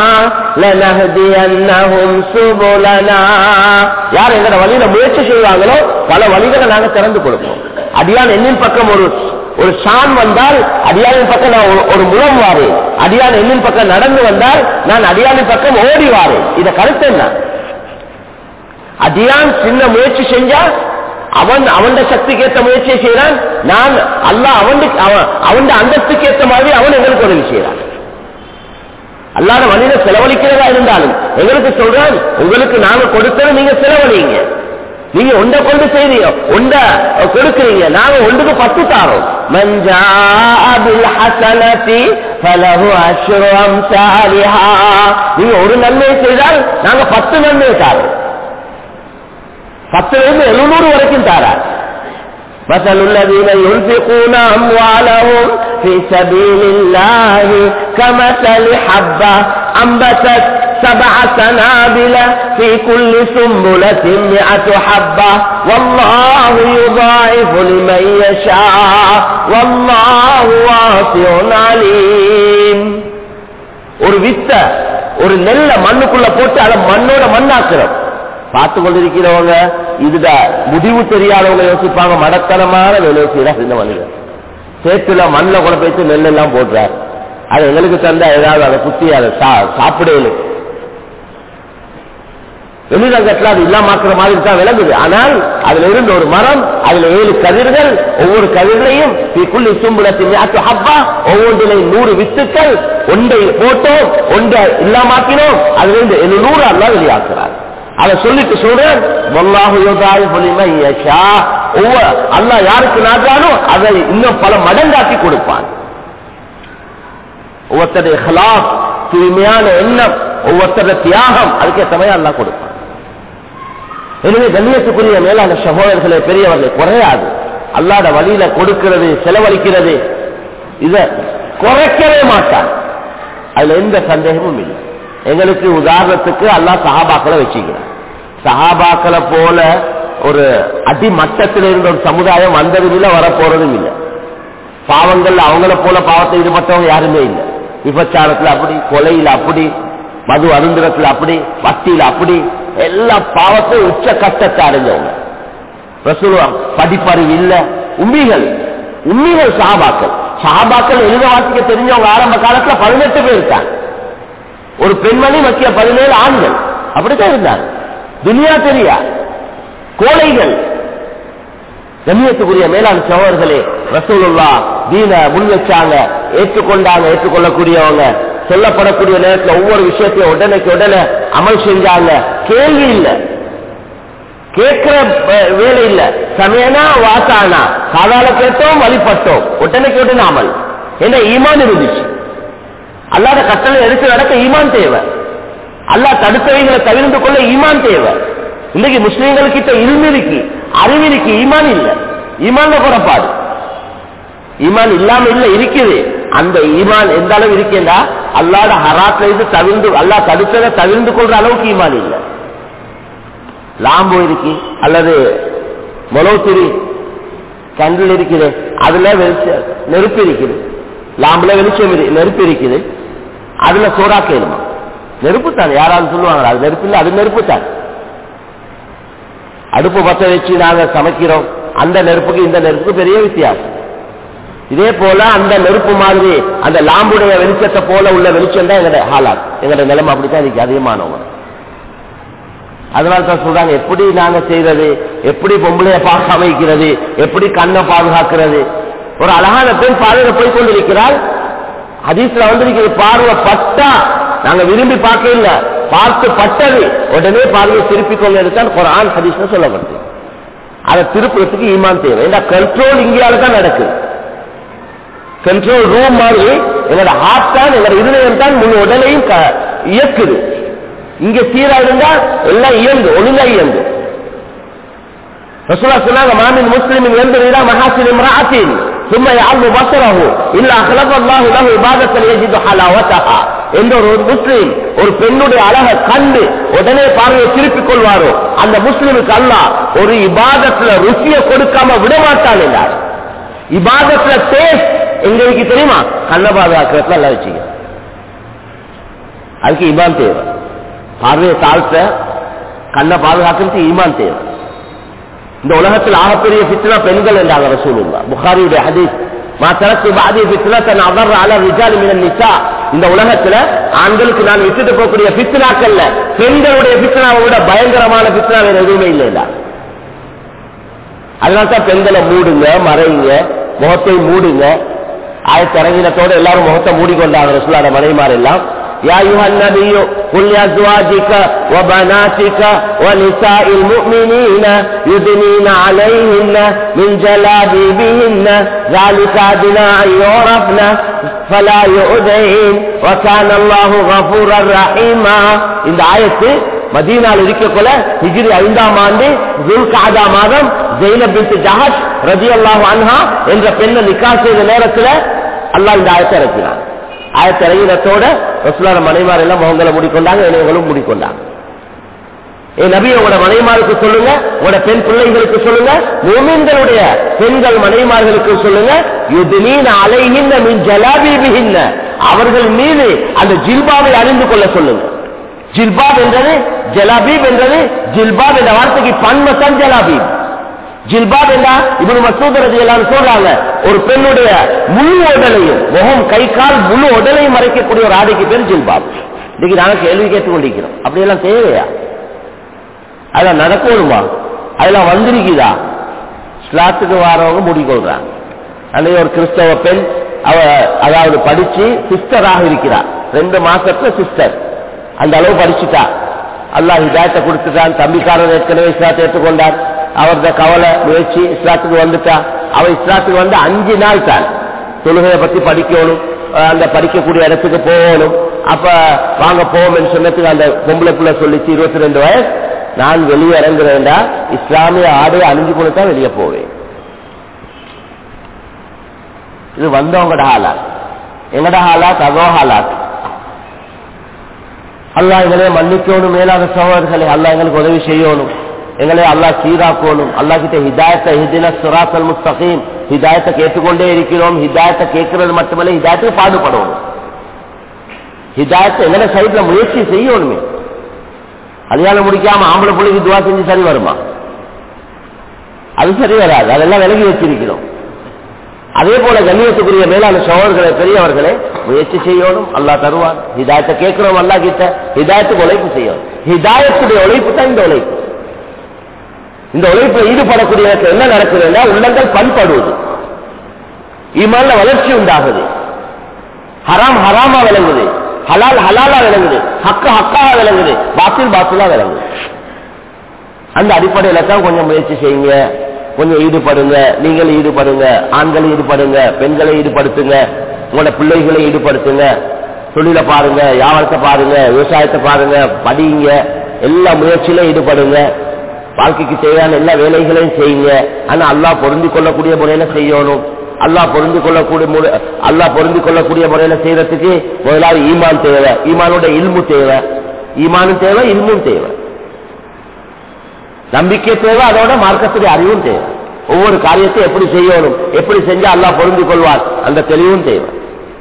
Speaker 1: لنهدينهم سبلنا யார் எங்கட வழியில முயற்சி செய்வாங்களோ பல வழிகளை நாங்க திறந்து கொடுப்போம் அடியான் என்னின் பக்கம் ஒரு ஒரு சான் வந்தால் அடியானின் பக்கம் நான் ஒரு- ஒரு முகம் வாரேன் அடியான் என்னின் பக்கம் நடந்து வந்தால் நான் அடியானின் பக்கம் ஓடி வாரேன் இத கருத்து என்ன அடியான் சின்ன முயற்சி செஞ்சா அவன் அவன் சக்திக்கு ஏற்ற முயற்சியை செய்யறான் நான் அல்லாஹ் அவன் அவன் அந்தஸ்துக்கு ஏற்ற மாதிரி அவன் எங்களுக்கு உதவி செய்யறான் அல்லாத வழியில செலவழிக்கிறதா இருந்தாலும் எங்களுக்கு சொல்றான் உங்களுக்கு நாங்க கொடுத்தது நீங்க செலவழிங்க நீங்க ஒன்றை கொண்டு செய்றீங்க ஒண்ட கொடுக்குறீங்க நாங்க ஒன்றுக்கு பத்து தாரோம் மஞ்சா அபில் ஹசனதி ஃபலஹு அஷ்ரு அம்சாலிஹா நீங்க ஒரு நன்மை செய்தால் நாங்க பத்து நன்மை தாரோம் பத்துல இருந்து எழுநூறு வரைக்கும் தாரார் مثل الذين ينفقون أموالهم في سبيل الله كمثل حبة أنبتت سبع سنابل في كل سنبلة مئة حبة والله يضاعف لمن يشاء والله واسع عليم ஒரு வித்த ஒரு நெல்ல மண்ணுக்குள்ள போட்டு அதை மண்ணோட மண்ணாக்குறோம் பார்த்து கொண்டிருக்கிறவங்க இதுதான் முடிவு தெரியாதவங்க யோசிப்பாங்க மடத்தனமான வேலை செய்யறார் இந்த மனிதர் சேத்துல மண்ணில் கூட போயிட்டு நெல் எல்லாம் போடுறார் அது எங்களுக்கு தந்தா ஏதாவது அதை குத்தி அதை சாப்பிடல வெளிரங்கத்தில் அது இல்லாமக்கிற மாதிரி தான் விளங்குது ஆனால் அதுல இருந்து ஒரு மரம் அதுல ஏழு கதிர்கள் ஒவ்வொரு கதிர்களையும் தீக்குள்ளி சும்புலத்தின் ஹப்பா ஒவ்வொன்றிலையும் நூறு வித்துக்கள் ஒன்றை போட்டோம் ஒன்றை இல்லாமாக்கினோம் அதுல இருந்து எழுநூறு அல்லா வெளியாக்குறார் அதை சொல்லிட்டு சொல்றேன் அல்லா யாருக்கு நாட்டானோ அதை இன்னும் பல மடங்காக்கி கொடுப்பான் ஒவ்வொருத்தருடைய ஹலாப் தூய்மையான எண்ணம் ஒவ்வொருத்தருடைய தியாகம் அதுக்கேற்ற மாதிரி அல்லா கொடுப்பான் எனவே கண்ணியத்துக்குரிய மேலான சகோதரர்களே பெரியவர்களே குறையாது அல்லாத வழியில கொடுக்கிறது செலவழிக்கிறது இத குறைக்கவே மாட்டான் அதுல எந்த சந்தேகமும் இல்லை எங்களுக்கு உதாரணத்துக்கு அல்லா சஹாபாக்களை வச்சுக்கிறான் சஹாபாக்களை போல ஒரு அடிமட்டத்தில் இருந்த ஒரு சமுதாயம் வந்ததும் இல்லை வரப்போறதும் இல்லை பாவங்கள் அவங்கள போல பாவத்தை ஈடுபட்டவங்க யாருமே இல்லை விபச்சாரத்துல அப்படி கொலையில அப்படி மது அருந்திரத்துல அப்படி வட்டியில அப்படி எல்லா பாவத்தையும் உச்ச கட்டத்தை அடைஞ்சவங்க ரசூலுவாங்க படிப்பறிவு இல்ல உண்மைகள் உண்மைகள் சஹாபாக்கள் சஹாபாக்கள் எழுத வாசிக்க தெரிஞ்சவங்க ஆரம்ப காலத்துல பதினெட்டு பேர் இருக்காங்க ஒரு பெண்மணி மத்திய பதினேழு ஆண்கள் அப்படித்தான் இருந்தாங்க துனியா தெரியா கோழைகள் கண்ணியத்துக்குரிய மேலாண் சகோதரர்களே ரசூலுல்லா தீன முன் வச்சாங்க ஏற்றுக்கொண்டாங்க ஏற்றுக்கொள்ளக்கூடியவங்க சொல்லப்படக்கூடிய நேரத்தில் ஒவ்வொரு விஷயத்தையும் உடனேக்கு உடனே அமல் செஞ்சாங்க கேள்வி இல்லை கேட்கிற வேலை இல்ல சமயனா வாசானா காதால கேட்டோம் வழிபட்டோம் உடனேக்கு உடனே அமல் என்ன ஈமான் இருந்துச்சு அல்லாத கட்டளை எடுத்து நடக்க ஈமான் தேவை அல்லா தடுத்தவைகளை தவிர்த்து கொள்ள ஈமான் தேவை இன்னைக்கு முஸ்லீம்கள் கிட்ட இருந்திருக்கு அறிவிருக்கு ஈமான் இல்ல ஈமான் குறைப்பாடு ஈமான் இல்லாம இல்ல இருக்குது அந்த ஈமான் எந்த அளவு இருக்கேண்டா அல்லாத ஹராத்ல இருந்து தவிர்ந்து அல்லா தடுத்ததை தவிர்ந்து கொள்ற அளவுக்கு ஈமான் இல்ல லாம்பு இருக்கு அல்லது மொலோத்திரி கண்டில் இருக்குது அதுல வெளிச்ச நெருப்பு இருக்குது லாம்புல வெளிச்சம் நெருப்பு இருக்குது அதுல சோறா கேளுமா நெருப்பு தான் யாராவது சொல்லுவாங்க அது நெருப்பு இல்லை அது நெருப்பு தான் அடுப்பு பத்த வச்சு நாங்க சமைக்கிறோம் அந்த நெருப்புக்கு இந்த நெருப்புக்கு பெரிய வித்தியாசம் இதே போல அந்த நெருப்பு மாதிரி அந்த லாம்புடைய வெளிச்சத்தை போல உள்ள வெளிச்சம் தான் எங்கட ஹாலாத் எங்கட நிலைமை அப்படித்தான் இருக்கு அதிகமானவங்க அதனால தான் சொல்றாங்க எப்படி நாங்க செய்யறது எப்படி பொம்பளைய பார்க்க வைக்கிறது எப்படி கண்ணை பாதுகாக்கிறது ஒரு அழகான பெண் பார்வையில போய் கொண்டிருக்கிறாள் ஹதீஸ்ல வந்திருக்கிறது பார்வை பட்டா நாங்க விரும்பி பார்க்க இல்ல பார்த்து பட்டது உடனே பார்வையை திருப்பிக் கொண்டு தான் குரான் ஹதீஸ்ல சொல்லப்படுது அதை திருப்புறதுக்கு ஈமான் தேவை இந்த கண்ட்ரோல் இந்தியாவில தான் நடக்குது கண்ட்ரோல் ரூம் மாதிரி எங்களோட ஹார்ட் தான் எங்களோட இருதயம் தான் முழு உடலையும் இயக்குது இங்க சீரா இருந்தா எல்லாம் இயங்கு ஒழுங்கா இயங்கு ரசூலா சொன்னாங்க மாமின் முஸ்லிமின் எந்த இடா மகாசின் இம்ராத்தின் ثم يعظ بصره الا خلق الله له عباده يجد حلاوتها என்ற ஒரு முஸ்லீம் ஒரு பெண்ணுடைய அழக கண்டு உடனே பார்வையை திருப்பிக் கொள்வாரோ அந்த முஸ்லிமுக்கு அல்லாஹ் ஒரு இபாதத்துல ருசிய கொடுக்காம விடமாட்டான் என்றார் இபாதத்துல டேஸ்ட் எங்களுக்கு தெரியுமா கண்ண பாதுகாக்கிறதுல எல்லாம் வச்சுக்க அதுக்கு இமான் தேவை பார்வையை தாழ்த்த கண்ணை பாதுகாக்கிறதுக்கு ஈமான் தேவை இந்த உலகத்தில் ஆகப்பெரிய பித்னா பெண்கள் என்றாங்க ரசூலுல்லா புகாரியுடைய ஹதீஸ் ما تركت بعدي فتنة أضر على الرجال من النساء இந்த உலகத்துல ஆண்களுக்கு நான் விட்டுட்டு போகக்கூடிய பித்னாக்கள்ல பெண்களுடைய பித்னாவை விட பயங்கரமான பித்னா வேற எதுவுமே இல்லைடா அதனால்தான் பெண்களை மூடுங்க மறையுங்க முகத்தை மூடுங்க ஆயத்த இறங்கினத்தோட எல்லாரும் முகத்தை மூடிக்கொண்டாங்க ரசூலான மனைமார் எல்லாம் يا أيها النبي قل لأزواجك وبناتك ونساء المؤمنين يدنين عليهن من جلابيبهن ذلك أدنى أن يعرفن فلا يؤذين وكان الله غفورا رحيما இந்த ஆயத்து மதீனாவில் இருக்கக்குள்ள ஹிஜ்ரி ஐந்தாம் ஆண்டு ஜுல்காதா மாதம் ஜெயினப் பின் ஜஹத் ரஜியல்லாஹு அன்ஹா என்ற பெண்ணை நிக்கா செய்த நேரத்தில் அல்லாஹ் இந்த ஆயத்தை இறக்கினான் ஆயத்தை இறங்கினத்தோட ரசூலான மனைமார் எல்லாம் முகங்களை மூடிக்கொண்டாங்க இணையங்களும் மூடிக்கொண்டாங்க ஏ நபி உங்களோட மனைமாருக்கு சொல்லுங்க உங்களோட பெண் பிள்ளைகளுக்கு சொல்லுங்க மூமின்களுடைய பெண்கள் மனைமார்களுக்கு சொல்லுங்க யுதுனீன அலைகின்ற மின் ஜலாபீபிகின்ற அவர்கள் மீது அந்த ஜில்பாவை அணிந்து கொள்ள சொல்லுங்க ஜில்பாப் என்றது ஜலாபீப் என்றது ஜில்பாப் என்ற வார்த்தைக்கு பன்மத்தான் ஜலாபீப் ஜில்பாப் என்றா இப்படி மசூதரது எல்லாம் சொல்றாங்க ஒரு பெண்ணுடைய முழு உடலையும் முகம் கை கால் முழு உடலையும் மறைக்கக்கூடிய ஒரு ஆடைக்கு பேர் ஜில்பாப் இன்னைக்கு நாங்க கேள்வி கேட்டுக் கொண்டிருக்கிறோம் அப்படியெல்லாம் தேவையா அதெல்லாம் நடக்கணுமா அதெல்லாம் வந்திருக்குதா ஸ்லாத்துக்கு வாரவங்க மூடிக்கொள்றாங்க அன்னைக்கு ஒரு கிறிஸ்தவ பெண் அவ அதாவது படிச்சு சிஸ்டராக இருக்கிறார் ரெண்டு மாசத்துல சிஸ்டர் அந்த அளவு படிச்சுட்டா அல்லாஹ் ஹிதாயத்தை கொடுத்துட்டான் தம்பிக்காரர் ஏற்கனவே இஸ்லாத்தை ஏற்றுக்கொண்டார் அவரது கவலை முயற்சி இஸ்லாத்துக்கு வந்துட்டா அவ இஸ்லாத்துக்கு வந்து அஞ்சு நாள் தான் தொழுகையை பத்தி படிக்கணும் அஹ் அந்த படிக்கக்கூடிய இடத்துக்கு போகணும் அப்ப வாங்க போவோம்னு சொன்னதுக்கு அந்த பொம்பளை பிள்ளை சொல்லிச்சு இருபத்தி ரெண்டு வயசு நான் வெளியே இறங்குறேன்டா இஸ்லாமிய ஆடை அணிஞ்சு கொண்டு தான் வெளியே போவேன் இது வந்தவங்கட ஹாலாத் எங்கட ஹாலாத் அதோ ஹாலாத் அல்லாஹ் எங்களை மன்னிக்கணும் மேலாத சகோதரர்களை அல்லாஹ் எங்களுக்கு உதவி செய்யணும் எங்களை அல்லாஹ் சீராக்கணும் அல்லாஹ் கிட்ட ஹிதாயத்தை ஹிதின சுராசல் முஸ்தகீம் ஹிதாயத்தை கேட்டுக்கொண்டே இருக்கிறோம் ஹிதாயத்தை கேட்கறது மட்டுமல்ல ஹிதாயத்துக்கு பாடுபடணும் ஹிதாயத்தை எங்களை சைட்ல முயற்சி செய்யணுமே கல்யாணம் முடிக்காம ஆம்பளை பிள்ளைக்கு துவா செஞ்சு சரி வருமா அது சரி வராது அதெல்லாம் விலகி வச்சிருக்கிறோம் அதே போல கண்ணியத்துக்குரிய மேலான சோழர்களே பெரியவர்களே முயற்சி செய்யணும் அல்லா தருவான் ஹிதாயத்தை கேட்கிறோம் அல்லா கிட்ட ஹிதாயத்துக்கு உழைப்பு செய்யணும் ஹிதாயத்துடைய உழைப்பு தான் இந்த உழைப்பு இந்த உழைப்பில் ஈடுபடக்கூடிய என்ன நடக்குதுன்னா உள்ளங்கள் பண்படுவது ஈமான்ல வளர்ச்சி உண்டாகுது ஹராம் ஹராமா விளங்குது ஹலால் ஹலாலா விளங்குது ஹக்க ஹக்காக விளங்குது பாத்தில் பாத்திலா விளங்குது அந்த அடிப்படையில தான் கொஞ்சம் முயற்சி செய்யுங்க கொஞ்சம் ஈடுபடுங்க நீங்கள் ஈடுபடுங்க ஆண்களை ஈடுபடுங்க பெண்களை ஈடுபடுத்துங்க உங்களோட பிள்ளைகளை ஈடுபடுத்துங்க தொழிலை பாருங்க வியாபாரத்தை பாருங்க விவசாயத்தை பாருங்க படிங்க எல்லா முயற்சியிலும் ஈடுபடுங்க வாழ்க்கைக்கு தேவையான எல்லா வேலைகளையும் செய்யுங்க ஆனா அல்லாஹ் பொருந்தி கொள்ளக்கூடிய முறையில செய்யணும் அல்லாஹ் பொருந்து கொள்ளக்கூடிய முறை அல்லாஹ் பொருந்தி கொள்ளக்கூடிய முறையில செய்யறதுக்கு முதலாவது ஈமான் தேவை ஈமானோட இல்மு தேவை ஈமானும் தேவை இல்மும் தேவை நம்பிக்கை தேவை அதோட மார்க்கத்துடைய அறிவும் தேவை ஒவ்வொரு காரியத்தை எப்படி செய்யணும் எப்படி செஞ்சா அல்லாஹ் பொருந்தி கொள்வார் அந்த தெளிவும் தேவை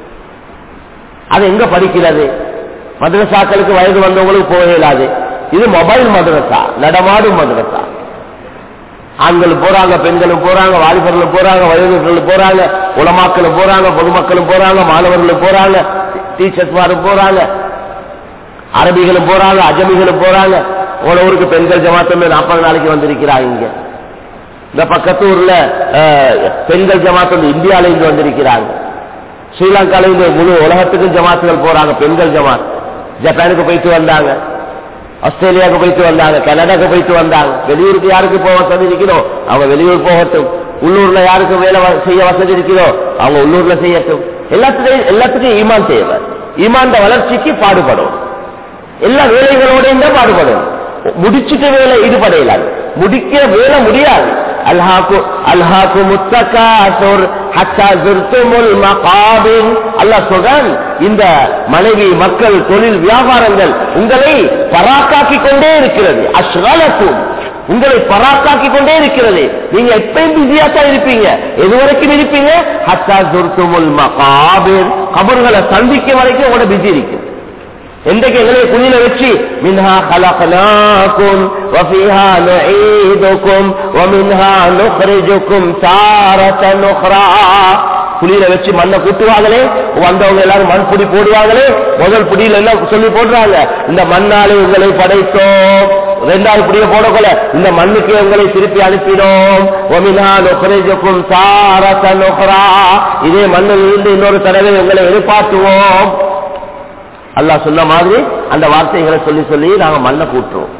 Speaker 1: அது எங்க படிக்கிறது மதரசாக்களுக்கு வயது வந்தவங்களுக்கு போக இயலாது இது மொபைல் மதரசா நடமாடும் மதரசா ஆண்கள் போறாங்க பெண்களும் போறாங்க வாலிபர்களும் போறாங்க வயதுகளும் போறாங்க உலமாக்களும் போறாங்க பொதுமக்களும் போறாங்க மாணவர்களும் போறாங்க டீச்சர்ஸ்மாரும் போறாங்க அரபிகளும் போறாங்க அஜமிகளும் போறாங்க உங்கள ஊருக்கு பெண்கள் ஜமாத்தமே நாற்பது நாளைக்கு வந்திருக்கிறாங்க இங்க இந்த பக்கத்து ஊர்ல அஹ், பெண்கள் ஜமாத் வந்து இந்தியால இருந்து வந்திருக்கிறாங்க ஸ்ரீலங்கால இருந்து முழு உலகத்துக்கும் ஜமாத்துகள் போறாங்க பெண்கள் ஜமாத் ஜப்பானுக்கு போயிட்டு வந்தாங்க ஆஸ்திரேலியாவுக்கு போயிட்டு வந்தாங்க கனடாக்கு போயிட்டு வந்தாங்க வெளியூருக்கு யாருக்கு போக வசதி இருக்கிறோ அவங்க வெளியூர் போகட்டும் உள்ளூர்ல யாருக்கு வேலை வ- செய்ய வசதி இருக்கிறோ அவங்க உள்ளூர்ல செய்யட்டும் எல்லாத்துக்கும் எல்லாத்துக்கும் ஈமான் தேவை ஈமான் வளர்ச்சிக்கு பாடுபடும் எல்லா வேலைகளோடையும் தான் பாடுபடும் முடிச்சுட்டு வேலை ஈடுபடையலாது முடிக்கிற வேலை முடியாது அல்ஹாக்கு அல்ஹாக்கு முத்தகாசுர் ஹத்தா ஜுர்துமுல் மகாபின் அல்லாஹ் சொல்றான் இந்த மனைவி மக்கள் தொழில் வியாபாரங்கள் உங்களை பராக்காக்கி கொண்டே இருக்கிறது அஸ்ரலக்கும் உங்களை பராக்காக்கி கொண்டே இருக்கிறது நீங்க எப்பயும் பிஸியா தான் இருப்பீங்க எது வரைக்கும் இருப்பீங்க ஹத்தா ஜுர்துமுல் மகாபின் கபர்களை சந்திக்க வரைக்கும் உங்களோட பிஸி இருக்கு என்றைக்கு எங்களை குழியில வச்சு மின்ஹா خلقناكم وفيها نعيدكم ومنها نخرجكم تارة أخرى புடியில வச்சு மண்ணை கூட்டுவாங்களே வந்தவங்க எல்லாரும் மண் புடி போடுவாங்களே முதல் புடியில என்ன சொல்லி போடுறாங்க இந்த மண்ணாலே உங்களை படைத்தோம் ரெண்டாவது புடிய போடக்கொள்ள இந்த மண்ணுக்கு உங்களை திருப்பி அனுப்பினோம் ஒமினால் ஒப்பரேஜக்கும் சாரசன் இதே மண்ணில் இருந்து இன்னொரு தடவை உங்களை எதிர்பார்த்துவோம் அல்லாஹ் சொன்ன மாதிரி அந்த வார்த்தைகளை சொல்லி சொல்லி நாங்க மண்ணை கூட்டுறோம்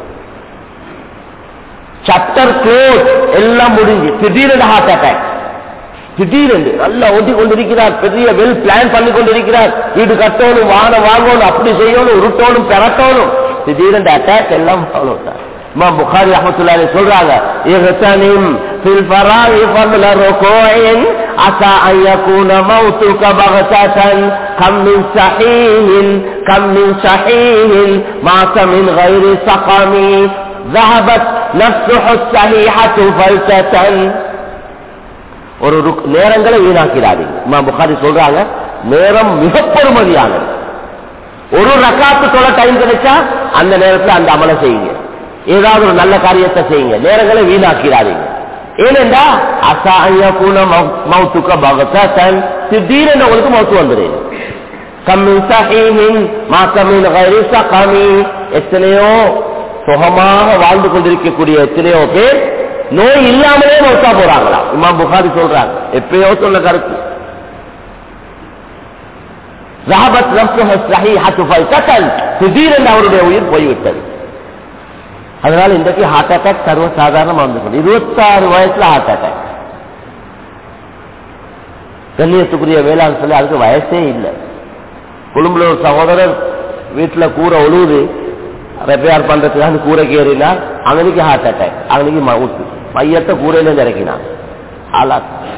Speaker 1: சட்டர் க்ளோஸ் எல்லாம் முடிஞ்சு திடீரென ஹார்ட் அட்டாக் திடீரென்று நல்லா ஓட்டி கொண்டிருக்கிறார் பெரிய வெல் பிளான் பண்ணி கொண்டிருக்கிறார் வீடு கட்டணும் வாகனம் வாங்கணும் அப்படி செய்யணும் உருட்டணும் பெறட்டணும் திடீரென்று அட்டாக் எல்லாம் ஃபாலோ இமாம் புகாரி அஹமத்துல்லாஹி சொல்றாங்க இஹ்தனிம் ஃபில் ஃபராஇ ஃபضل ركوع عسى ان يكون موتك بغتة كم من صحيح كم من صحيح مات من غير سقم ذهبت نفسه الصحيحة فلتة ஒரு ருக்- நேரங்களை வீணாக்கிறாதீங்க இமாம் புகாரி சொல்றாங்க நேரம் மிக பெருமதியானது ஒரு ரக்காத்து தொட டைம் கிடைச்சா அந்த நேரத்தில் அந்த அமலை செய்யுங்க ஏதாவது ஒரு நல்ல காரியத்தை செய்யுங்க நேரங்களை வீணாக்கிறாதீங்க ஏனென்றா அசாய குண மௌத்துக்க பகத்தன் திடீரென உங்களுக்கு மௌத்து வந்துடுது கம்மின் சஹீஹின் மாக்கமின் கைரி சகமி எத்தனையோ சுகமாக வாழ்ந்து கொண்டிருக்கக்கூடிய எத்தனையோ பேர் நோய் இல்லாமலே மௌத்தா போறாங்களா இமாம் புகாரி சொல்றாங்க எப்பயோ சொன்ன கருத்து ரஹபத் நப்சுஹ ஸஹீஹத்து ஃபல்தகல் திடீரென்று அவருடைய உயிர் போய்விட்டது அதனால இன்றைக்கு ஹார்ட் அட்டாக் சர்வ சாதாரணமா வந்து இருபத்தாறு வயசுல ஹார்ட் அட்டாக் கண்ணியத்துக்குரிய வேளாண் சொல்லி அதுக்கு வயசே இல்லை கொழும்புல ஒரு சகோதரர் வீட்டுல கூரை ஒழுகுது ரெப்பேர் பண்றதுக்காக கூரைக்கு ஏறினார் அவனுக்கு ஹார்ட் அட்டாக் அவனுக்கு மவுத்து மையத்தை கூரையில இருந்து இறக்கினான் ஆளா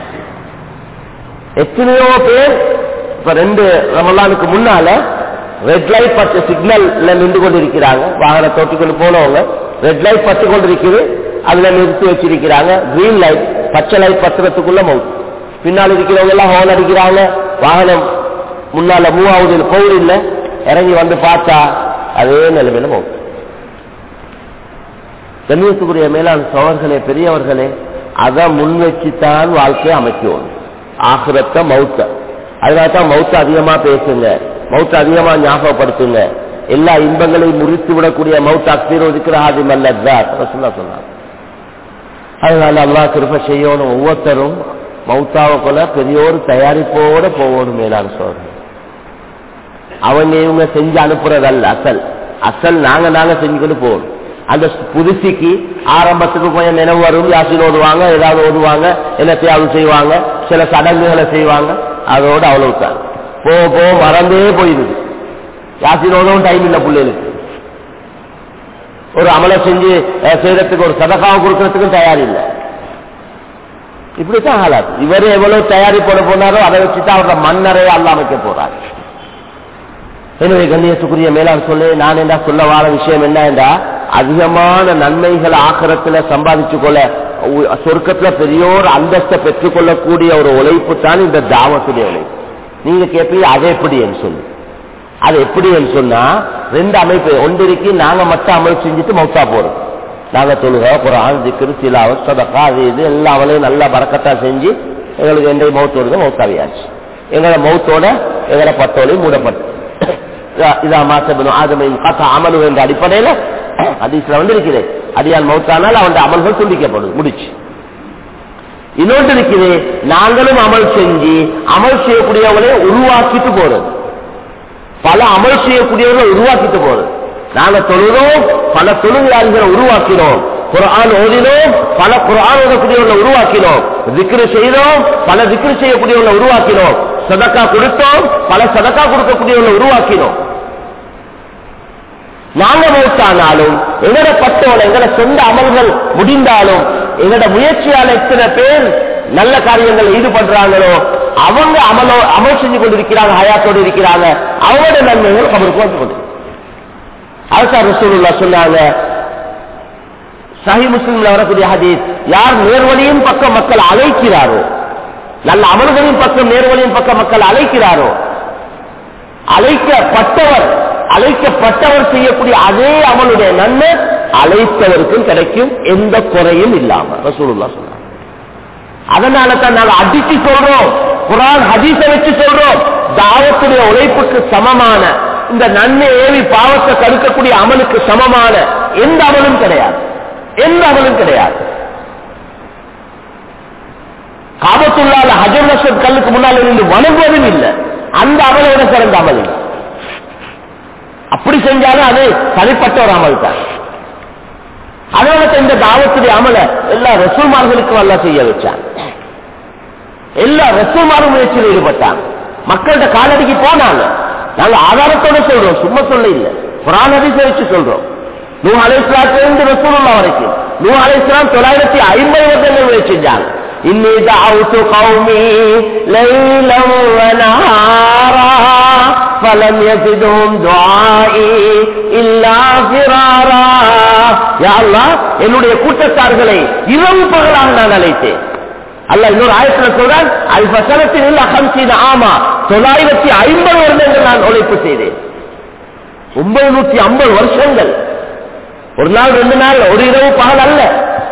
Speaker 1: எத்தனையோ பேர் இப்ப ரெண்டு ரமலானுக்கு முன்னால ரெட் லைட் பத்து சிக்னல்ல நின்று கொண்டிருக்கிறாங்க வாகனத்தை தொட்டி கொண்டு போனவங்க ரெட் லைட் பத்து கொண்டிருக்குது அதுல நிறுத்தி வச்சிருக்கிறாங்க கிரீன் லைட் பச்சை லைட் பத்துறதுக்குள்ள மவுத் பின்னால் இருக்கிறவங்க எல்லாம் ஹோன் அடிக்கிறாங்க வாகனம் முன்னால மூவாவது பவுர் இல்ல இறங்கி வந்து பார்த்தா அதே நிலைமையில மவுத் கண்ணியத்துக்குரிய மேலாண் சோழர்களே பெரியவர்களே அதை முன் வச்சுத்தான் வாழ்க்கையை அமைக்கணும் ஆகிரத்த மௌத்த அதனால தான் மௌத்த அதிகமா பேசுங்க மௌத்த அதிகமா ஞாபகப்படுத்துங்க எல்லா இன்பங்களையும் முறித்து விடக்கூடிய மௌத்த அக்சீரோ இருக்கிற ஆதிம் அல்ல சொன்னாங்க அதனால அல்லா கிருப்ப செய்யணும் ஒவ்வொருத்தரும் மௌத்தாவை போல பெரிய ஒரு தயாரிப்போட போகணும் மேலான சோழர்கள் அவங்க இவங்க செஞ்சு அனுப்புறதல்ல அசல் அசல் நாங்க நாங்க செஞ்சுக்கிட்டு போகணும் அந்த புதுசிக்கு ஆரம்பத்துக்கு கொஞ்சம் நினைவு வரும் யாசின் ஓதுவாங்க ஏதாவது ஓதுவாங்க என்ன தியாகம் செய்வாங்க சில சடங்குகளை செய்வாங்க அதோட அவ்வளவுதான் போ போ மறந்தே போயிடுது யாசின் ஓதவும் டைம் இல்லை பிள்ளைகளுக்கு ஒரு அமலை செஞ்சு அஹ், செய்யறதுக்கு ஒரு சதகாவை கொடுக்கறதுக்கும் தயார் இல்லை இப்படித்தான் ஆளாது இவர் எவ்வளவு தயாரிப்போட போனாரோ அதை வச்சுதான் அவரோட மண்ணறையை அல்ல அமைக்க போறாரு எனவே கண்ணியத்துக்குரிய மேலாண் சொல்லு நான் என்ன சொல்ல வார விஷயம் என்ன என்றா அதிகமான நன்மைகளை ஆக்கிரத்துல சம்பாதிச்சு கொள்ள உ- சொர்க்கத்துல பெரியோர் அந்தஸ்தை பெற்றுக்கொள்ளக்கூடிய ஒரு உழைப்பு தான் இந்த தாவத்துடைய உழைப்பு நீங்க கேட்பீங்க அது எப்படி என்று சொல்லி அது எப்படி என்று சொன்னா ரெண்டு அமைப்பு ஒன்றிற்கு நாங்க மட்டும் அமல் செஞ்சுட்டு மௌத்தா போறோம் நாங்க தொழுக குரான் திக்ரு சிலாவத் சதக்கா அது இது எல்லா அவளையும் நல்லா பறக்கத்தா செஞ்சு எங்களுக்கு எந்த மௌத்து வருதோ மௌத்தாவியாச்சு எங்களோட மௌத்தோட எங்களோட பத்தோலையும் மூடப்பட்டு இதா மாசபனும் ஆதமையும் காத்தா அமலு என்ற அடிப்படையில ஹதீஸ்ல வந்து இருக்குது அடியான் மௌத்தானால் அவன் அமல்கள் துண்டிக்கப்படுது முடிச்சு இன்னொன்று இருக்குது நாங்களும் அமல் செஞ்சு அமல் செய்யக்கூடியவங்களை உருவாக்கிட்டு போறது பல அமல் செய்யக்கூடியவர்களை உருவாக்கிட்டு போறது நாங்க தொழுதோம் பல தொழுகையாளிகளை உருவாக்கினோம் குரான் ஓதினோம் பல குரான் ஓதக்கூடியவர்களை உருவாக்கினோம் திக்ரு செய்தோம் பல திக்ரு செய்யக்கூடியவர்களை உருவாக்கினோம் சதக்கா கொடுத்தோம் பல சதக்கா கொடுக்கக்கூடியவர்களை உருவாக்கினோம் நாங்க மௌத்தானாலும் எங்கட பட்டோட எங்கட சொந்த அமல்கள் முடிந்தாலும் எங்கட முயற்சியால எத்தனை பேர் நல்ல காரியங்கள் ஈடுபடுறாங்களோ அவங்க அமலோ அமல் செஞ்சு கொண்டிருக்கிறாங்க ஹயாத்தோடு இருக்கிறாங்க அவங்களோட நன்மைகள் அவருக்கு வந்து கொண்டு அதுதான் ரசூலுல்லா சொன்னாங்க சஹி முஸ்லிம்ல வரக்கூடிய ஹதீஸ் யார் நேர்வழியின் பக்கம் மக்கள் அழைக்கிறாரோ நல்ல அமல்களின் பக்கம் நேர்வழியின் பக்கம் மக்கள் அழைக்கிறாரோ அழைக்கப்பட்டவர் அழைக்கப்பட்டவர் செய்யக்கூடிய அதே அமலுடைய நன்மை அழைத்தவருக்கும் கிடைக்கும் எந்த குறையும் இல்லாம ரசூலுல்லா சொன்னாங்க அதனால தான் நாங்க அடிச்சு சொல்றோம் குரான் ஹதீஸை வச்சு சொல்றோம் தாவத்துடைய உழைப்புக்கு சமமான இந்த நன்மை ஏவி பாவத்தை தடுக்கக்கூடிய அமலுக்கு சமமான எந்த அமலும் கிடையாது எந்த அமலும் கிடையாது காபத்துள்ளால ஹஜர் நசத் கல்லுக்கு முன்னால் இருந்து வணங்குவதும் இல்லை அந்த அமலோட சிறந்த அமல் இல்லை. அப்படி செஞ்சாலும் அது தனிப்பட்ட ஒரு அமல் தான் அதனால தான் இந்த தாவத்துடைய அமல எல்லா ரசூமார்களுக்கும் அல்ல செய்ய வச்சாங்க எல்லா ரசூமாரும் முயற்சியில் ஈடுபட்டாங்க மக்கள்கிட்ட காலடிக்கு போனாங்க நாங்க ஆதாரத்தோட சொல்றோம் சும்மா சொல்ல இல்ல குரான் ஹதீஸை வச்சு சொல்றோம் நூ அலைஸ்லாத்திலிருந்து ரசூலுல்லா வரைக்கும் நூ அலைஸ்லாம் தொள்ளாயிரத்தி ஐம்பது வருடங்கள் முயற்சி செஞ்சாங்க இன்னி دعوت قومي ليلا ونهارا فلم يزدهم دعائي إلا فرارا يا الله என்னுடைய கூட்டத்தார்களை இரவு பகலாக நான் அழைத்தேன் அல்ல இன்னொரு ஆயத்துல சொல்றான் அது வசனத்தில் இல்ல ஹம்சீன் ஆமா தொள்ளாயிரத்தி ஐம்பது வருடங்கள் நான் உழைப்பு செய்தேன் ஒன்பது நூத்தி ஐம்பது வருஷங்கள் ஒரு நாள் ரெண்டு நாள் ஒரு இரவு பகல் அல்ல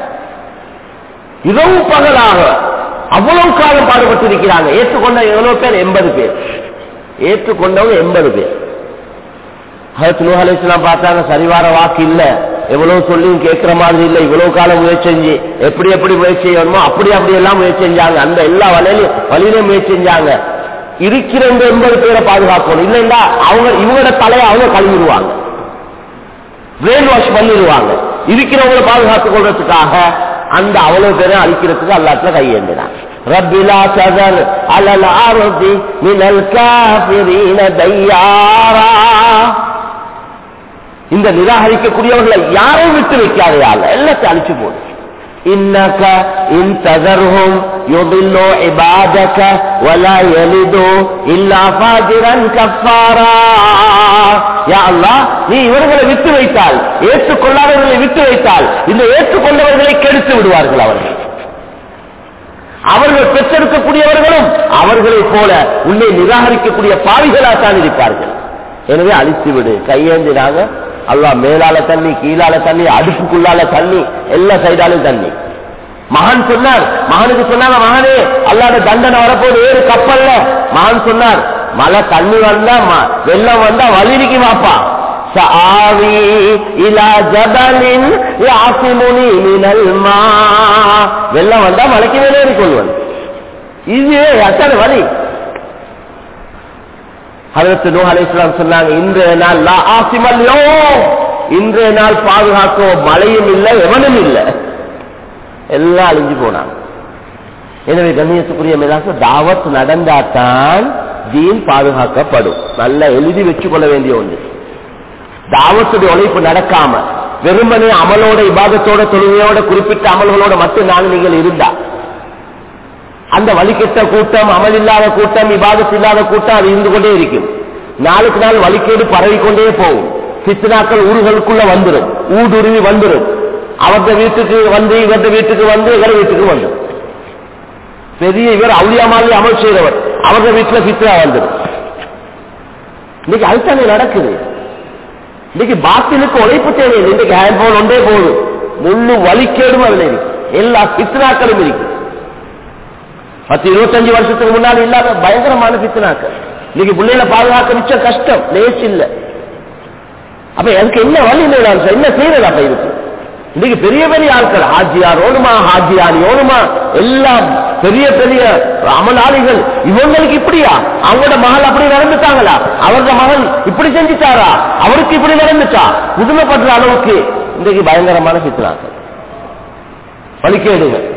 Speaker 1: இரவு பகலாக அவ்வளவு காலம் பாடுபட்டிருக்கிறாங்க ஏற்றுக்கொண்ட எவ்வளவு பேர் எண்பது பேர் ஏற்றுக்கொண்டவங்க எண்பது பேர் ஹரத் நூஹ் அலைஹிஸ்ஸலாம் பார்த்தாங்க சரிவார வாக்கு இல்ல எவ்வளவு சொல்லியும் கேட்கிற மாதிரி இல்ல இவ்வளவு காலம் முயற்சி செஞ்சு எப்படி எப்படி முயற்சி செய்யணுமோ அப்படி அப்படி எல்லாம் முயற்சி செஞ்சாங்க அந்த எல்லா வலையிலும் வழியிலும் முயற்சி செஞ்சாங்க இருக்கிற இந்த எண்பது பேரை பாதுகாக்கணும் இல்லைன்னா அவங்க இவங்களோட தலையை அவங்க கழுவிடுவாங்க பிரெயின் வாஷ் பண்ணிடுவாங்க இருக்கிறவங்களை பாதுகாத்துக் கொள்றதுக்காக அந்த அவ்வளவு பேரை அழிக்கிறதுக்கு அல்லாத்துல கையேந்தினான் ரப்பிலா சதர் அலல் ஆரோதி மினல் காபிரீன தையாரா இந்த நிராகரிக்கக்கூடியவர்களை யாரும் விட்டு வைக்காதே அல்ல எல்லாத்தையும் அழிச்சு போடு إنك إن تذرهم يضلوا عبادك ولا يلدوا إلا فاجرا كفارا يا الله நீ இவர்களை விட்டு வைத்தால் ஏற்றுக்கொள்ளாதவர்களை விட்டு வைத்தால் இந்த ஏற்றுக்கொண்டவர்களை கெடுத்து விடுவார்கள் அவர்கள் அவர்கள் பெற்றெடுக்கக்கூடியவர்களும் அவர்களைப் போல உள்ளே நிராகரிக்கக்கூடிய பாவிகளாத்தான் இருப்பார்கள் எனவே அழித்து விடு கையேந்தினாங்க அல்லா மேலால தண்ணி கீழால தண்ணி அடுப்புக்குள்ளால தண்ணி எல்லா சைடாலும் தண்ணி மகன் சொன்னார் மகனுக்கு சொன்னாங்க மகனே அல்லாத தண்டனை வரப்போது ஏறு கப்பல்ல மகன் சொன்னார் மழை தண்ணி வந்தா ம- வெள்ளம் வந்தா வலிக்கு வாப்பா சாவி இலா ஜபலின் யாசிமுனி மினல் மா வெள்ளம் வந்தா மலைக்கு மேலே கொள்வன் இது அத்தனை வழி ஹதரத் நூஹ் அலைஹிஸ்ஸலாம் சொன்னாங்க இன்றைய நாள் லா ஆசிமல்யோ இன்றைய நாள் பாதுகாக்க மழையும் இல்லை எவனும் இல்லை எல்லாம் அழிஞ்சு போனாங்க எனவே கண்ணியத்துக்குரிய மேலாக தாவத் நடந்தாதான் தீன் பாதுகாக்கப்படும் நல்லா எழுதி வச்சுக்கொள்ள வேண்டிய ஒன்று தாவத்துடைய உழைப்பு நடக்காம வெறுமனே அமலோட இபாதத்தோட தொழுகையோட குறிப்பிட்ட அமல்களோட மட்டும் நாங்கள் நீங்கள் இருந்தா அந்த வழிகெட்ட கூட்டம் அமல் இல்லாத கூட்டம் இபாதத் இல்லாத கூட்டம் அது இருந்து கொண்டே இருக்கும் நாளுக்கு நாள் வழிகேடு பரவிக்கொண்டே போகும் சித்தனாக்கள் ஊர்களுக்குள்ள வந்துடும் ஊடுருவி வந்துடும் அவர்த வீட்டுக்கு வந்து இவர்த வீட்டுக்கு வந்து இவர் வீட்டுக்கு வந்துடும் பெரிய இவர் அவுளியா மாதிரி அமல் செய்கிறவர் அவரது வீட்டுல சித்தனா வந்துடும் இன்னைக்கு அதுதானே நடக்குது இன்னைக்கு பாத்திலுக்கு உழைப்பு தேவையில்லை இன்னைக்கு ஹேண்ட் போன் ஒன்றே போதும் முள்ளு வலிக்கேடும் அதுல இருக்கு எல்லா சித்தனாக்களும் இருக்கு பத்து இருபத்தஞ்சு வருஷத்துக்கு முன்னாடி இல்லாத பயங்கரமான பித்தனாக்கள் இன்னைக்கு பிள்ளைகளை பாதுகாக்க மிச்சம் கஷ்டம் லேஸ் இல்ல அப்ப எனக்கு என்ன வழி இல்லை என்ன செய்யறது அப்ப இருக்கு இன்னைக்கு பெரிய பெரிய ஆட்கள் ஹாஜியார் ஓடுமா ஹாஜியார் ஓடுமா எல்லாம் பெரிய பெரிய அமலாளிகள் இவங்களுக்கு இப்படியா அவங்களோட மகள் அப்படி நடந்துட்டாங்களா அவரோட மகன் இப்படி செஞ்சுட்டாரா அவருக்கு இப்படி நடந்துச்சா புதுமைப்படுற அளவுக்கு இன்றைக்கு பயங்கரமான சித்தனாக்கள் வலிக்கேடுங்க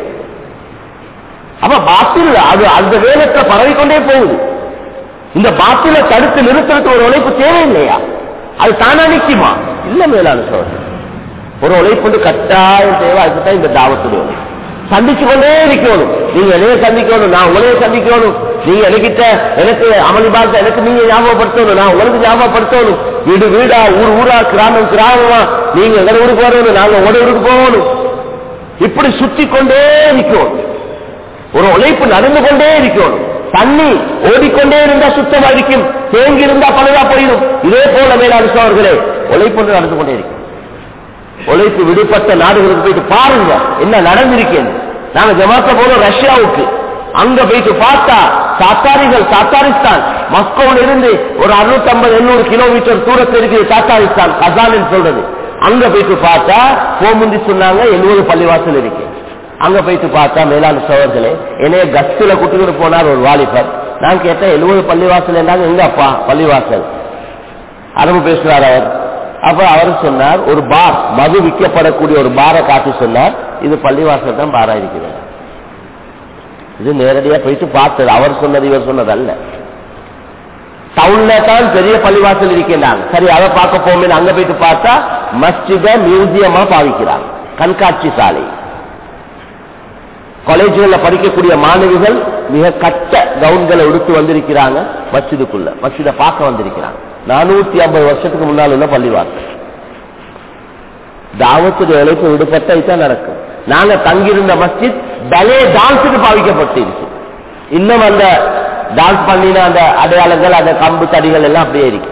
Speaker 1: அப்ப பாத்தில் அது அந்த வேலத்தை பரவிக்கொண்டே போகுது இந்த பாத்தில தடுத்து நிறுத்துறதுக்கு ஒரு உழைப்பு தேவையில்லையா அது தானா நிக்குமா இல்ல மேலான சோழர் ஒரு உழைப்பு வந்து கட்டாயம் தேவை அதுதான் இந்த தாவத்துடைய உழைப்பு சந்திச்சு கொண்டே இருக்கணும் நீங்க என்னைய சந்திக்கணும் நான் உங்களைய சந்திக்கணும் நீங்க எனக்கிட்ட எனக்கு அமளி பார்த்த எனக்கு நீங்க ஞாபகப்படுத்தணும் நான் உங்களுக்கு ஞாபகப்படுத்தணும் வீடு வீடா ஊர் ஊரா கிராமம் கிராமமா நீங்க எங்க ஊருக்கு வரணும் நாங்க உங்க ஊருக்கு போகணும் இப்படி சுத்தி கொண்டே இருக்கணும் ஒரு உழைப்பு நடந்து கொண்டே இருக்கணும் தண்ணி ஓடிக்கொண்டே இருந்தா சுத்தமா இருக்கும் தேங்கி இருந்தா பழுதா போயிடும் இதே போல மேலாளர் அவர்களே உழைப்பு ஒன்று நடந்து கொண்டே இருக்கும் உழைப்பு விடுபட்ட நாடுகளுக்கு போயிட்டு பாருங்க என்ன நடந்திருக்கேன் நாங்க ஜமாத்த போனோம் ரஷ்யாவுக்கு அங்க போயிட்டு பார்த்தா தாத்தாரிகள் தாத்தாரிஸ்தான் மஸ்கோவில் இருந்து ஒரு அறுநூத்தி ஐம்பது எண்ணூறு கிலோமீட்டர் தூரத்தில் இருக்குது தாத்தாரிஸ்தான் கசான் சொல்றது அங்க போயிட்டு பார்த்தா போமுந்தி சொன்னாங்க எழுபது பள்ளிவாசல் இருக்கு அங்க போயிட்டு பார்த்தா மேலாண் சோழர்களே என்னைய கஸ்டில கூட்டிட்டு போனார் ஒரு வாலிபர் நான் கேட்டேன் எழுபது பள்ளிவாசல் என்றாங்க எங்க அப்பா பள்ளிவாசல் அரபு பேசுறார் அவர் அப்ப அவர் சொன்னார் ஒரு பார் மது விற்கப்படக்கூடிய ஒரு பாரை காட்டி சொன்னார் இது பள்ளிவாசல் தான் பாரா இருக்கிறது இது நேரடியா போயிட்டு பார்த்தது அவர் சொன்னது இவர் சொன்னது அல்ல டவுன்ல தான் பெரிய பள்ளிவாசல் இருக்கின்றாங்க சரி அதை பார்க்க போமே அங்க போயிட்டு பார்த்தா மஸ்ஜித மியூசியமா பாவிக்கிறாங்க கண்காட்சி சாலை காலேஜ்கள்ல படிக்கக்கூடிய மாணவிகள் மிக கட்ட கவுன்களை உடுத்து வந்திருக்கிறாங்க மஸ்ஜிதுக்குள்ள மஸ்ஜித பார்க்க வந்திருக்கிறாங்க நானூத்தி ஐம்பது வருஷத்துக்கு முன்னால் உள்ள பள்ளிவாசல் தாவத்துடைய இழைப்பு விடுபட்ட இதுதான் நடக்கும் நாங்க தங்கியிருந்த மஸ்ஜித் பலே டான்ஸுக்கு பாவிக்கப்பட்டிருக்கு இன்னும் அந்த டான்ஸ் பண்ணின அந்த அடையாளங்கள் அந்த கம்பு தடிகள் எல்லாம் அப்படியே இருக்கு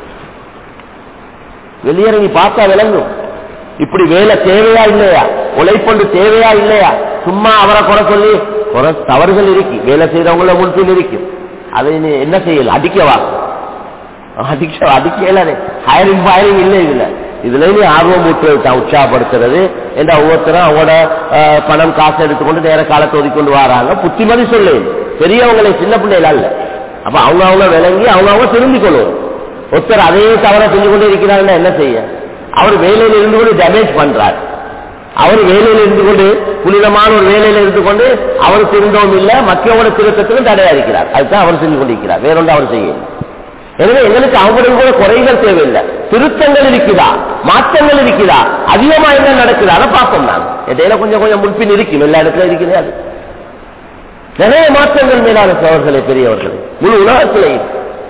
Speaker 1: வெளியிறங்கி பார்த்தா விளங்கும் இப்படி வேலை தேவையா இல்லையா உழைப்பொண்டு தேவையா இல்லையா சும்மா அவரை குறை சொல்லி குறை தவறுகள் இருக்கு வேலை செய்யறவங்கள முன்பில் இருக்கு அதை நீ என்ன செய்யல அடிக்கவா அடிக்க அடிக்கல ஹயரிங் ஃபயரிங் இல்லை இதுல இதுல நீ ஆர்வம் ஊட்டுறது உற்சாகப்படுத்துறது என்ற ஒவ்வொருத்தரும் அவங்களோட அஹ், பணம் காசு எடுத்துக்கொண்டு நேர காலத்தை ஒதுக்கொண்டு வராங்க புத்திமதி சொல்லு பெரியவங்களை சின்ன பிள்ளைகள் அல்ல அப்ப அவங்க அவங்க விளங்கி அவங்க அவங்க திரும்பிக் கொள்ளும் ஒருத்தர் அதே தவற செஞ்சு கொண்டு இருக்கிறாங்கன்னா என்ன செய்ய அவர் வேலையில இருந்து கொண்டு டேமேஜ் பண்றார் அவர் வேலையில இருந்து கொண்டு புனிதமான ஒரு வேலையில இருந்து கொண்டு அவர் திருந்தவும் இல்லை மற்றவங்களோட திருத்தத்திலும் தடையா இருக்கிறார் அதுதான் அவர் செஞ்சு கொண்டிருக்கிறார் வேறொன்று அவர் செய்யும் எனவே எங்களுக்கு அவங்களுடைய கூட குறைகள் தேவையில்லை திருத்தங்கள் இருக்குதா மாற்றங்கள் இருக்குதா அதிகமா என்ன நடக்குது அதை பார்ப்போம் நான் இடையில கொஞ்சம் கொஞ்சம் முன்பின் இருக்கும் எல்லா இடத்துல இருக்குது அது நிறைய மாற்றங்கள் மேலான சோழர்களே பெரியவர்களே முழு உலகத்திலேயும்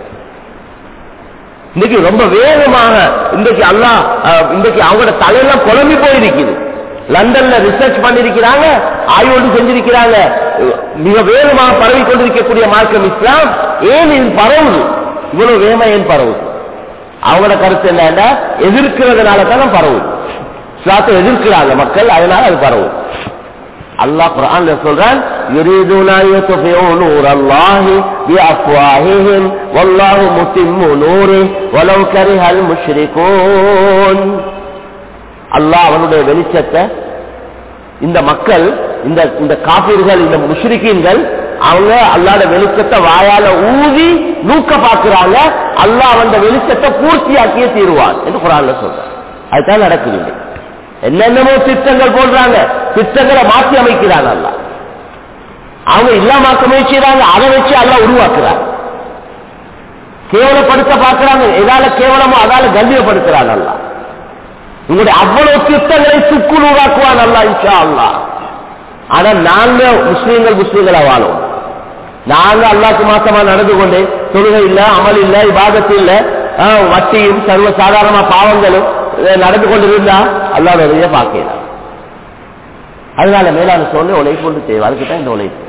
Speaker 1: இன்னைக்கு ரொம்ப வேகமாக இன்றைக்கு அல்லாஹ் அஹ், இன்றைக்கு அவங்களோட தலையெல்லாம் குழம்பி போயிருக்குது லண்டன்ல ரிசர்ச் பண்ணிருக்கிறாங்க ஆய்வோடு செஞ்சிருக்கிறாங்க மிக வேகமாக பரவி கொண்டிருக்கக்கூடிய மார்க்கம் இஸ்லாம் ஏன் இது பரவுது இவ்வளவு வேகமா ஏன் பரவுது அவங்களோட கருத்து என்னன்னா எதிர்க்கிறதுனால தான் பரவுது இஸ்லாத்தை எதிர்க்கிறாங்க மக்கள் அதனால அது பரவுது அல்லாஹ் குர்ஆன்ல சொல்றான் யுரீதுன யுத்ஃபிஉ நூரல்லாஹி பிஅஃவாஹிஹிம் வல்லாஹு முத்திம்மு நூரி வலவ் கரிஹல் முஷ்ரிகூன் அல்லாஹ் அவனுடைய வெளிச்சத்தை இந்த மக்கள் இந்த இந்த காப்பீர்கள் இந்த முஷ்ரிக்கீன்கள் அவங்க அல்லாட வெளிச்சத்தை வாயால ஊதி நூக்க பார்க்கிறாங்க அல்லாஹ் அந்த வெளிச்சத்தை பூர்த்தியாக்கியே தீருவான் என்று குரான்ல சொல்றான் அதுதான் நடக்குது இங்க. என்னென்னமோ திட்டங்கள் போடுறாங்க திட்டங்களை மாற்றி அமைக்கிறாங்க அல்ல அவங்க இல்லாமக்க முயற்சிறாங்க அதை வச்சு அல்ல உருவாக்குறாங்க கேவலப்படுத்த பார்க்கிறாங்க எதால கேவலமோ அதால கண்ணியப்படுத்துறாங்க அல்ல உங்களுடைய அவ்வளவு திட்டங்களை சுக்குள் உருவாக்குவான் அல்லா இன்ஷா அல்லா ஆனா நாங்க முஸ்லீம்கள் முஸ்லீம்களா வாழும் நாங்க அல்லாக்கு மாசமா நடந்து கொண்டு தொழுகை இல்ல அமல் இல்ல இபாதத்து இல்ல ஆஹ், வட்டியும் சர்வ சாதாரண பாவங்களும் அஹ், நடந்து கொண்டிருந்தா அல்லாவுடைய பார்க்கலாம் அதனால மேலான சொல்லி உழைப்பு ஒன்று தேவை அதுக்கு தான் இந்த உழைப்பு